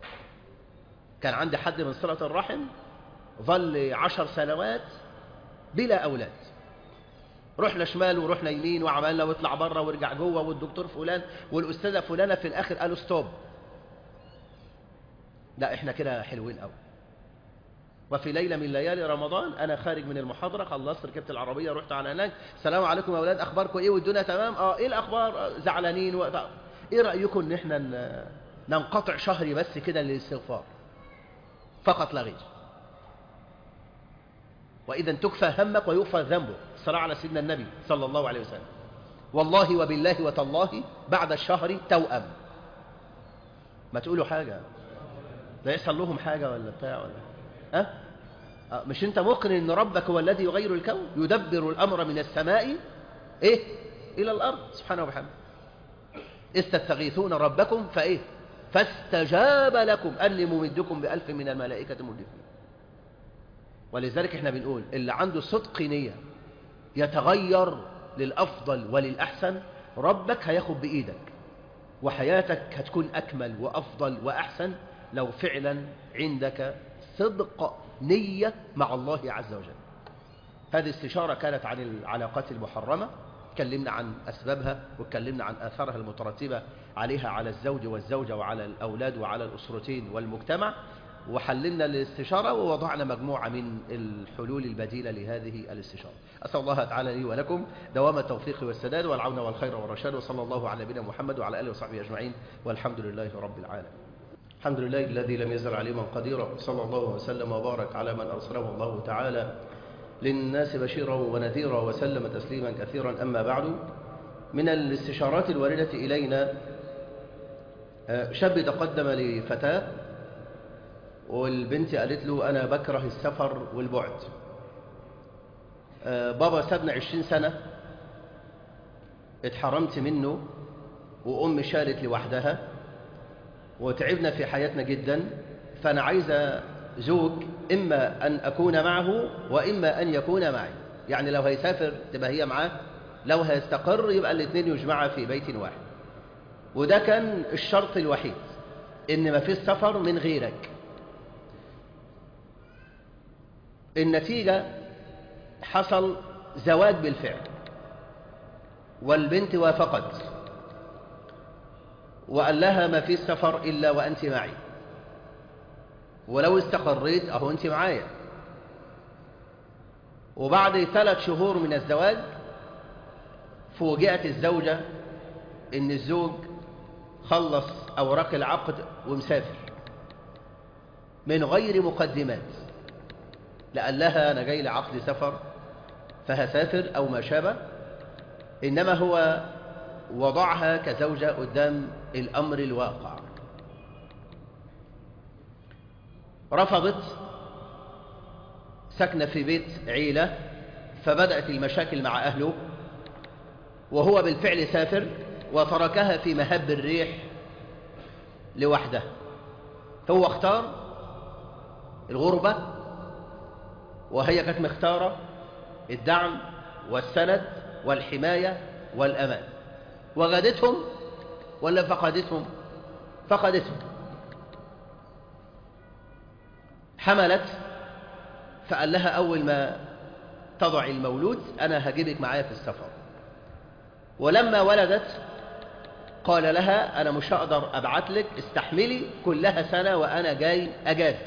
A: كان عندي حد من صلة الرحم ظل عشر سنوات بلا أولاد رحنا شمال ورحنا يمين وعملنا واطلع بره وارجع جوه والدكتور فلان والأستاذة فلانة في الآخر قالوا ستوب لا احنا كده حلوين قوي وفي ليلة من ليالي رمضان أنا خارج من المحاضرة خلصت ركبت العربية رحت على هناك السلام عليكم يا أولاد أخباركم إيه والدنيا تمام آه إيه الأخبار آه، زعلانين و... طب إيه رأيكم إن إحنا ن- ننقطع شهري بس كده للاستغفار فقط لا غير وإذا تكفى همك ويغفر ذنبك الصلاة على سيدنا النبي صلى الله عليه وسلم والله وبالله وتالله بعد الشهر توأم ما تقولوا حاجة لا يحصل لهم حاجة ولا بتاع ولا أه؟ أه مش انت مقن ان ربك هو الذي يغير الكون يدبر الامر من السماء ايه الى الارض سبحانه وبحمده إذ تستغيثون ربكم فايه فاستجاب لكم اني ممدكم بألف من الملائكة مردفين ولذلك احنا بنقول اللي عنده صدق نية يتغير للأفضل وللأحسن ربك هياخد بإيدك وحياتك هتكون أكمل وأفضل وأحسن لو فعلا عندك صدق نية مع الله عز وجل هذه استشارة كانت عن العلاقات المحرمة تكلمنا عن أسبابها وتكلمنا عن آثارها المترتبة عليها على الزوج والزوجة وعلى الأولاد وعلى الأسرتين والمجتمع وحللنا الاستشارة ووضعنا مجموعة من الحلول البديلة لهذه الاستشارة أسأل الله تعالى لي ولكم دوام التوفيق والسداد والعون والخير والرشاد وصلى الله على نبينا محمد وعلى آله وصحبه أجمعين والحمد لله رب العالمين الحمد لله الذي لم يزل عليما قديرا صلى الله وسلم وبارك على من أرسله الله تعالى للناس بشيرا ونذيرا وسلم تسليما كثيرا أما بعد من الاستشارات الواردة إلينا آه، شاب تقدم لفتاة والبنت قالت له أنا بكره السفر والبعد آه، بابا سابنا عشرين سنة اتحرمت منه وأمي شالت لوحدها وتعبنا في حياتنا جدا فأنا عايزة زوج إما أن أكون معه وإما أن يكون معي يعني لو هيسافر تبقى هي معاه لو هيستقر يبقى الاثنين يجمعا في بيت واحد وده كان الشرط الوحيد إن ما فيش سفر من غيرك النتيجة حصل زواج بالفعل والبنت وافقت وقال لها ما في سفر إلا وأنت معي ولو استقريت أهو أنت معايا وبعد ثلاث شهور من الزواج فوجئت الزوجة إن الزوج خلص أوراق العقد ومسافر من غير مقدمات لقال لها أنا جاي لعقد سفر فهسافر أو ما شابه إنما هو وضعها كزوجة قدام الأمر الواقع رفضت سكن في بيت عيلة فبدأت المشاكل مع أهله وهو بالفعل سافر وتركها في مهب الريح لوحدها هو اختار الغربة وهي كانت مختارة الدعم والسند والحماية والأمان وغدتهم ولا فقدتهم فقدتهم حملت فقال لها أول ما تضع المولود أنا هجيبك معايا في السفر ولما ولدت قال لها أنا مش هقدر أبعت لك استحملي كلها سنة وأنا جاي أجازة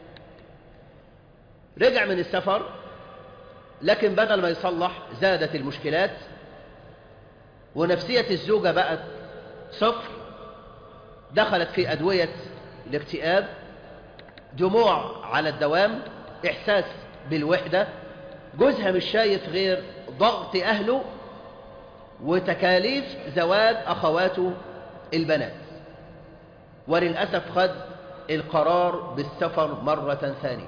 A: رجع من السفر لكن بدل ما يصلح زادت المشكلات ونفسية الزوجة بقت صفر دخلت في أدوية الاكتئاب دموع على الدوام إحساس بالوحدة جوزها مش شايف غير ضغط أهله وتكاليف زواج أخواته البنات وللأسف خد القرار بالسفر مرة ثانية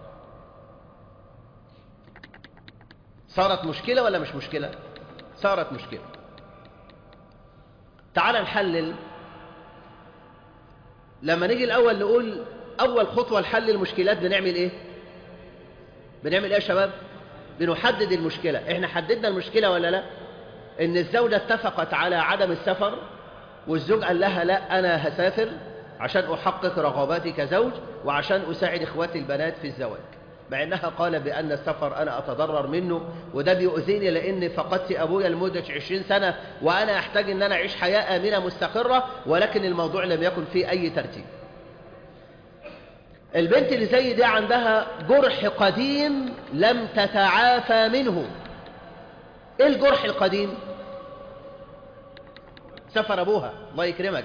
A: صارت مشكلة ولا مش مشكلة صارت مشكلة تعال نحلل لما نيجي الأول نقول أول خطوة لحل المشكلات بنعمل إيه بنعمل إيه يا شباب بنحدد المشكلة إحنا حددنا المشكلة ولا لا إن الزوجة اتفقت على عدم السفر والزوج قال لها لا أنا هسافر عشان أحقق رغباتي كزوج وعشان أساعد إخواتي البنات في الزواج مع أنها قال بأن السفر أنا أتضرر منه وده بيؤذيني لأن فقدت أبويا لمدة عشرين سنة وأنا أحتاج أن أنا أعيش حياة آمنة مستقرة ولكن الموضوع لم يكن فيه أي ترتيب البنت اللي زي دي عندها جرح قديم لم تتعافى منه ايه الجرح القديم سفر ابوها الله يكرمك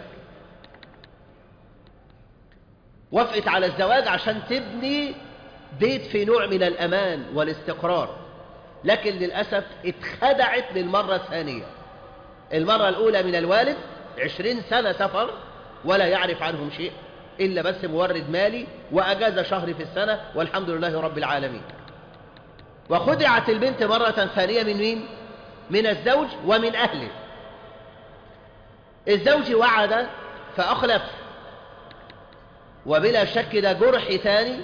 A: وافقت على الزواج عشان تبني بيت في نوع من الامان والاستقرار لكن للاسف اتخدعت للمره الثانيه المره الاولى من الوالد عشرين سنه سفر ولا يعرف عنهم شيء إلا بس مورد مالي وأجاز شهر في السنة والحمد لله رب العالمين وخدعت البنت مرة ثانية من مين؟ من الزوج ومن أهله الزوج وعد فأخلف وبلا شك ده جرح ثاني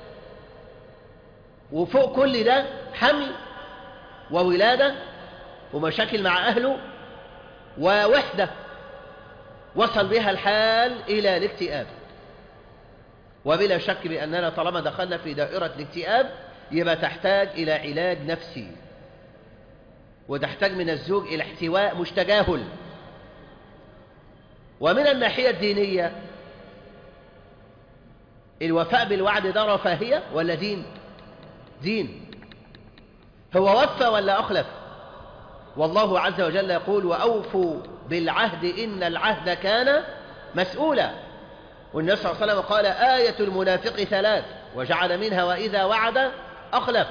A: وفوق كل ده حمل وولادة ومشاكل مع أهله ووحدة وصل بها الحال إلى الاكتئاب وبلا شك بأننا طالما دخلنا في دائرة الاكتئاب يبقى تحتاج إلى علاج نفسي وتحتاج من الزوج إلى احتواء مش تجاهل ومن الناحية الدينية الوفاء بالوعد ده رفاهية ولا دين دين هو وفى ولا أخلف والله عز وجل يقول وأوفوا بالعهد إن العهد كان مسؤولا والنبي صلى الله عليه وسلم قال آية المنافق ثلاث وجعل منها وإذا وعد أخلف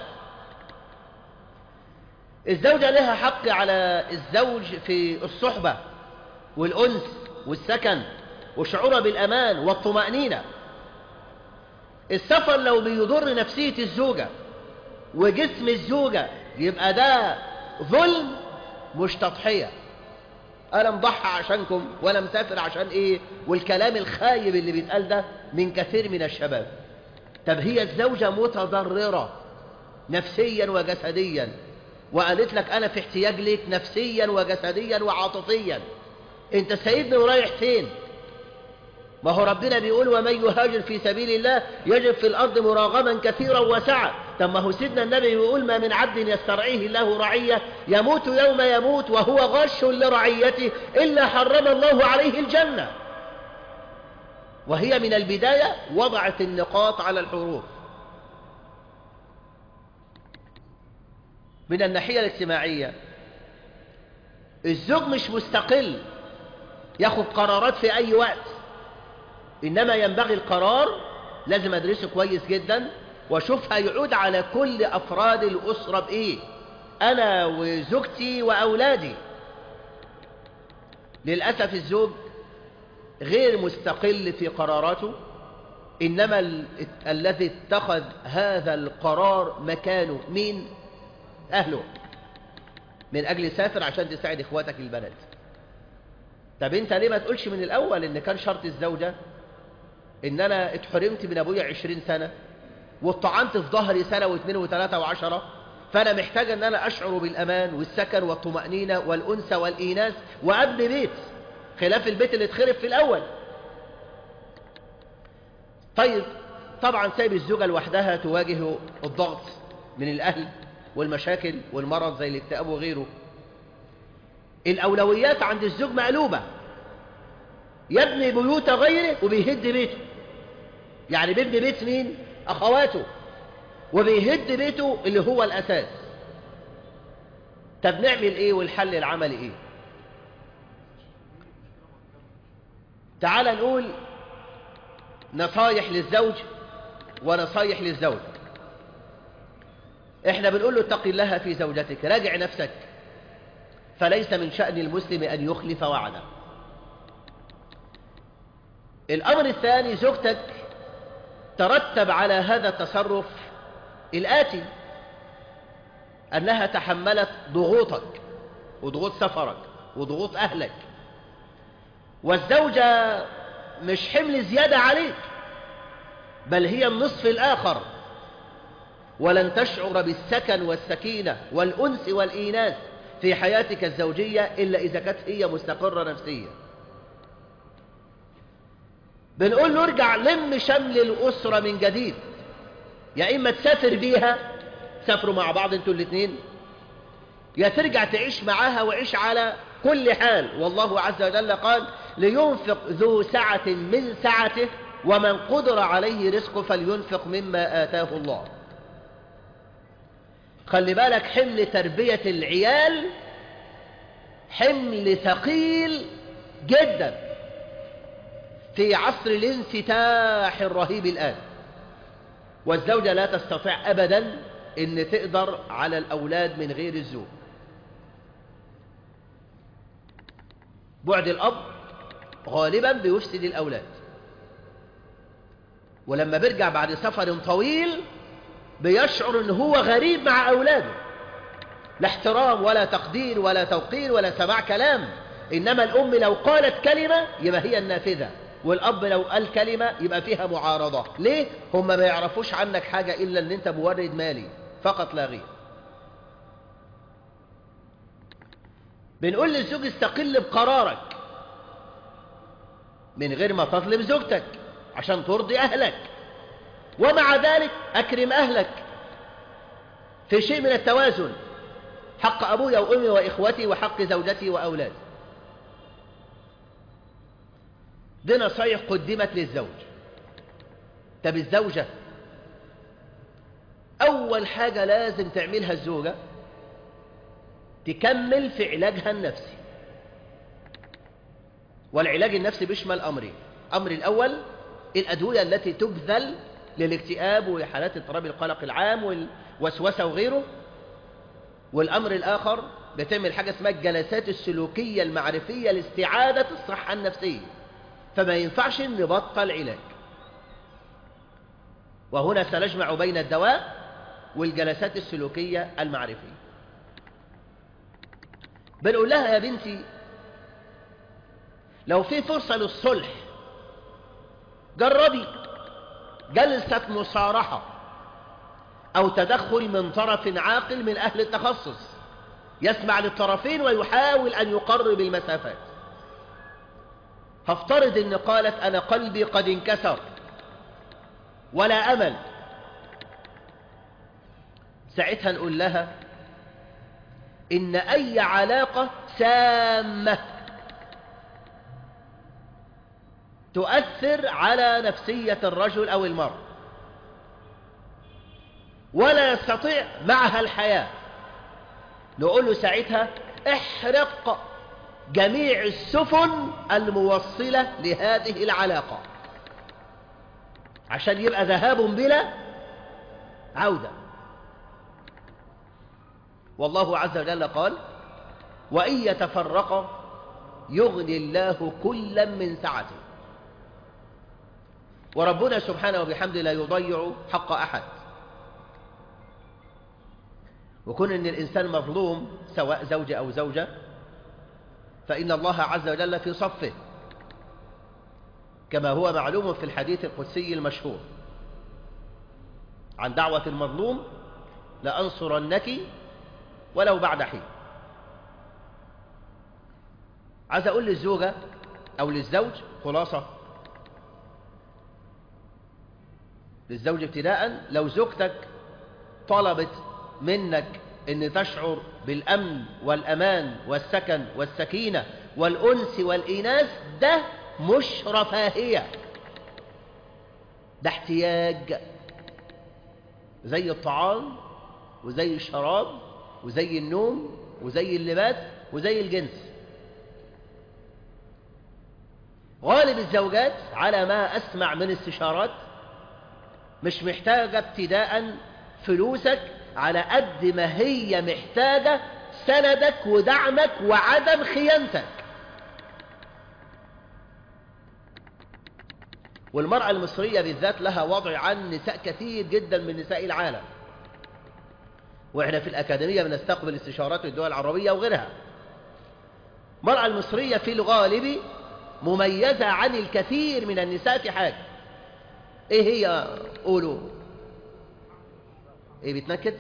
A: الزوجة لها حق على الزوج في الصحبة والأنس والسكن والشعور بالأمان والطمأنينة السفر لو بيضر نفسية الزوجة وجسم الزوجة يبقى ده ظلم مش تضحية أنا مضحى عشانكم وأنا مسافر عشان إيه والكلام الخايب اللي بيتقال ده من كثير من الشباب طب هي الزوجة متضررة نفسيا وجسديا وقالت لك أنا في احتياج ليك نفسيا وجسديا وعاطفيا أنت سايبني ورايح فين ما هو ربنا بيقول ومن يهاجر في سبيل الله يجد في الأرض مراغما كثيرا وسعة طب ما هو سيدنا النبي بيقول ما من عبد يسترعيه الله رعية يموت يوم يموت وهو غش لرعيته إلا حرم الله عليه الجنة وهي من البداية وضعت النقاط على الحروف من الناحية الاجتماعية الزوج مش مستقل ياخد قرارات في أي وقت إنما ينبغي القرار لازم أدرسه كويس جدا وأشوف هيعود على كل أفراد الأسرة بإيه أنا وزوجتي وأولادي للأسف الزوج غير مستقل في قراراته إنما ال... الذي اتخذ هذا القرار مكانه مين أهله من أجل سافر عشان تساعد إخواتك البنات طب أنت ليه ما تقولش من الأول إن كان شرط الزوجة إن أنا اتحرمت من أبويا عشرين سنة واتطعنت في ظهري سنة واثنين وثلاثة وعشرة فأنا محتاج أن أنا أشعر بالأمان والسكن والطمأنينة والأنس والإيناس وأبني بيت خلاف البيت اللي اتخرب في الأول طيب طبعا سايب الزوجة لوحدها تواجه الضغط من الأهل والمشاكل والمرض زي الاكتئاب وغيره الأولويات عند الزوج مقلوبة يبني بيوت غيره وبيهد بيته يعني بيبني بيت مين أخواته وبيهد بيته اللي هو الأساس طب نعمل إيه والحل العملي إيه تعال نقول نصايح للزوج ونصايح للزوج احنا بنقول له اتق الله في زوجتك راجع نفسك فليس من شأن المسلم أن يخلف وعده الأمر الثاني زوجتك ترتب على هذا التصرف الآتي أنها تحملت ضغوطك وضغوط سفرك وضغوط أهلك والزوجة مش حمل زيادة عليك بل هي النصف الآخر ولن تشعر بالسكن والسكينة والأنس والإيناس في حياتك الزوجية إلا إذا كانت هي مستقرة نفسيا بنقول له ارجع لم شمل الأسرة من جديد يا إما تسافر بيها سافروا مع بعض انتوا الاثنين يا ترجع تعيش معاها وعيش على كل حال والله عز وجل قال لينفق ذو سعة من سعته ومن قدر عليه رزقه فلينفق مما آتاه الله خلي بالك حمل تربية العيال حمل ثقيل جدا في عصر الانفتاح الرهيب الآن والزوجة لا تستطيع أبدا أن تقدر على الأولاد من غير الزوج بعد الأب غالبا بيفسد الأولاد ولما بيرجع بعد سفر طويل بيشعر ان هو غريب مع أولاده لا احترام ولا تقدير ولا توقير ولا سماع كلام إنما الأم لو قالت كلمة يبقى هي النافذة والأب لو قال كلمة يبقى فيها معارضة ليه؟ هم ما يعرفوش عنك حاجة إلا أن أنت مورد مالي فقط لا غير بنقول للزوج استقل بقرارك من غير ما تظلم زوجتك عشان ترضي أهلك ومع ذلك أكرم أهلك في شيء من التوازن حق أبوي وأمي وإخوتي وحق زوجتي وأولادي دي نصايح قدمت للزوج طب الزوجة أول حاجة لازم تعملها الزوجة تكمل في علاجها النفسي والعلاج النفسي بيشمل أمرين أمر الأول الأدوية التي تبذل للاكتئاب وحالات اضطراب القلق العام والوسوسة وغيره والأمر الآخر بتعمل حاجة اسمها الجلسات السلوكية المعرفية لاستعادة الصحة النفسية فما ينفعش نبطل علاج وهنا سنجمع بين الدواء والجلسات السلوكية المعرفية بنقول لها يا بنتي لو في فرصة للصلح جربي جلسة مصارحة أو تدخل من طرف عاقل من أهل التخصص يسمع للطرفين ويحاول أن يقرب المسافات هفترض أن قالت أنا قلبي قد انكسر ولا أمل ساعتها نقول لها إن أي علاقة سامة تؤثر على نفسية الرجل أو المرء ولا يستطيع معها الحياة نقول له ساعتها احرق جميع السفن الموصلة لهذه العلاقة عشان يبقى ذهاب بلا عودة والله عز وجل قال وإن يتفرقا يغني الله كلا من سعته وربنا سبحانه وبحمده لا يضيع حق أحد وكون أن الإنسان مظلوم سواء زوجة أو زوجة فإن الله عز وجل في صفه كما هو معلوم في الحديث القدسي المشهور عن دعوة المظلوم لأنصرنك ولو بعد حين عايز أقول للزوجة أو للزوج خلاصة للزوج ابتداء لو زوجتك طلبت منك أن تشعر بالأمن والأمان والسكن والسكينة والأنس والإيناس ده مش رفاهية ده احتياج زي الطعام وزي الشراب وزي النوم وزي اللباس وزي الجنس غالب الزوجات على ما أسمع من استشارات مش محتاجة ابتداء فلوسك على قد ما هي محتاجة سندك ودعمك وعدم خيانتك والمرأة المصرية بالذات لها وضع عن نساء كثير جدا من نساء العالم وإحنا في الأكاديمية بنستقبل استشارات الدول العربية وغيرها المرأة المصرية في الغالب مميزة عن الكثير من النساء في حاجة ايه هي قولوا ايه بتنكد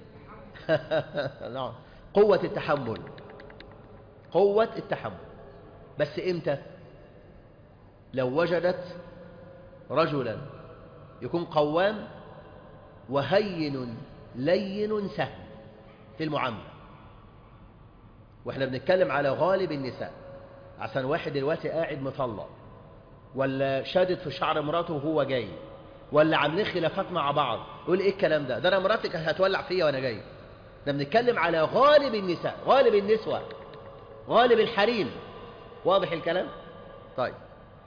A: نعم قوة التحمل قوة التحمل بس امتى لو وجدت رجلا يكون قوام وهين لين سهل في المعاملة واحنا بنتكلم على غالب النساء عشان واحد دلوقتي قاعد مطلق ولا شادد في شعر مراته وهو جاي ولا عاملين خلافات مع بعض يقول ايه الكلام ده ده انا مراتي كانت هتولع فيا وانا جاي ده بنتكلم على غالب النساء غالب النسوة غالب الحريم واضح الكلام طيب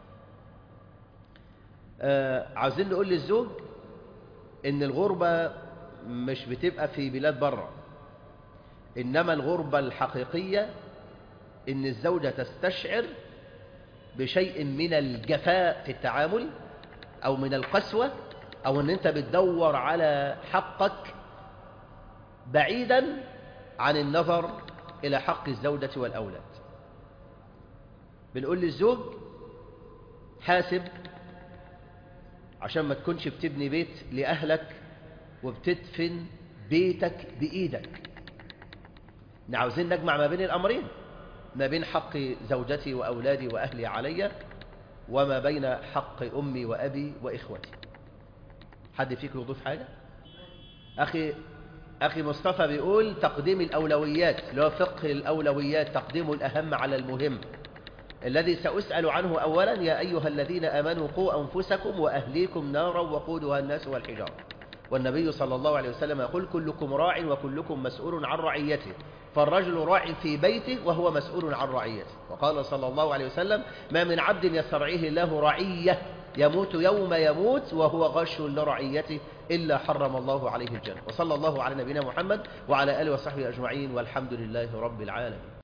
A: آه عاوزين نقول للزوج ان الغربة مش بتبقى في بلاد بره انما الغربة الحقيقية ان الزوجة تستشعر بشيء من الجفاء في التعامل او من القسوة او ان انت بتدور على حقك بعيدا عن النظر الى حق الزوجة والاولاد بنقول للزوج حاسب عشان ما تكونش بتبني بيت لأهلك وبتدفن بيتك بإيدك عاوزين نجمع ما بين الأمرين ما بين حق زوجتي وأولادي وأهلي علي وما بين حق أمي وأبي وإخوتي حد فيكم يضيف حاجة أخي أخي مصطفى بيقول تقديم الأولويات اللي هو فقه الأولويات تقديم الأهم على المهم الذي سأسأل عنه أولا يا أيها الذين آمنوا قوا أنفسكم وأهليكم نارا وقودها الناس والحجارة والنبي صلى الله عليه وسلم يقول كلكم راع وكلكم مسؤول عن رعيته فالرجل راع في بيته وهو مسؤول عن رعيته وقال صلى الله عليه وسلم ما من عبد يسترعيه الله رعية يموت يوم يموت وهو غش لرعيته إلا حرم الله عليه الجنة وصلى الله على نبينا محمد وعلى آله وصحبه أجمعين والحمد لله رب العالمين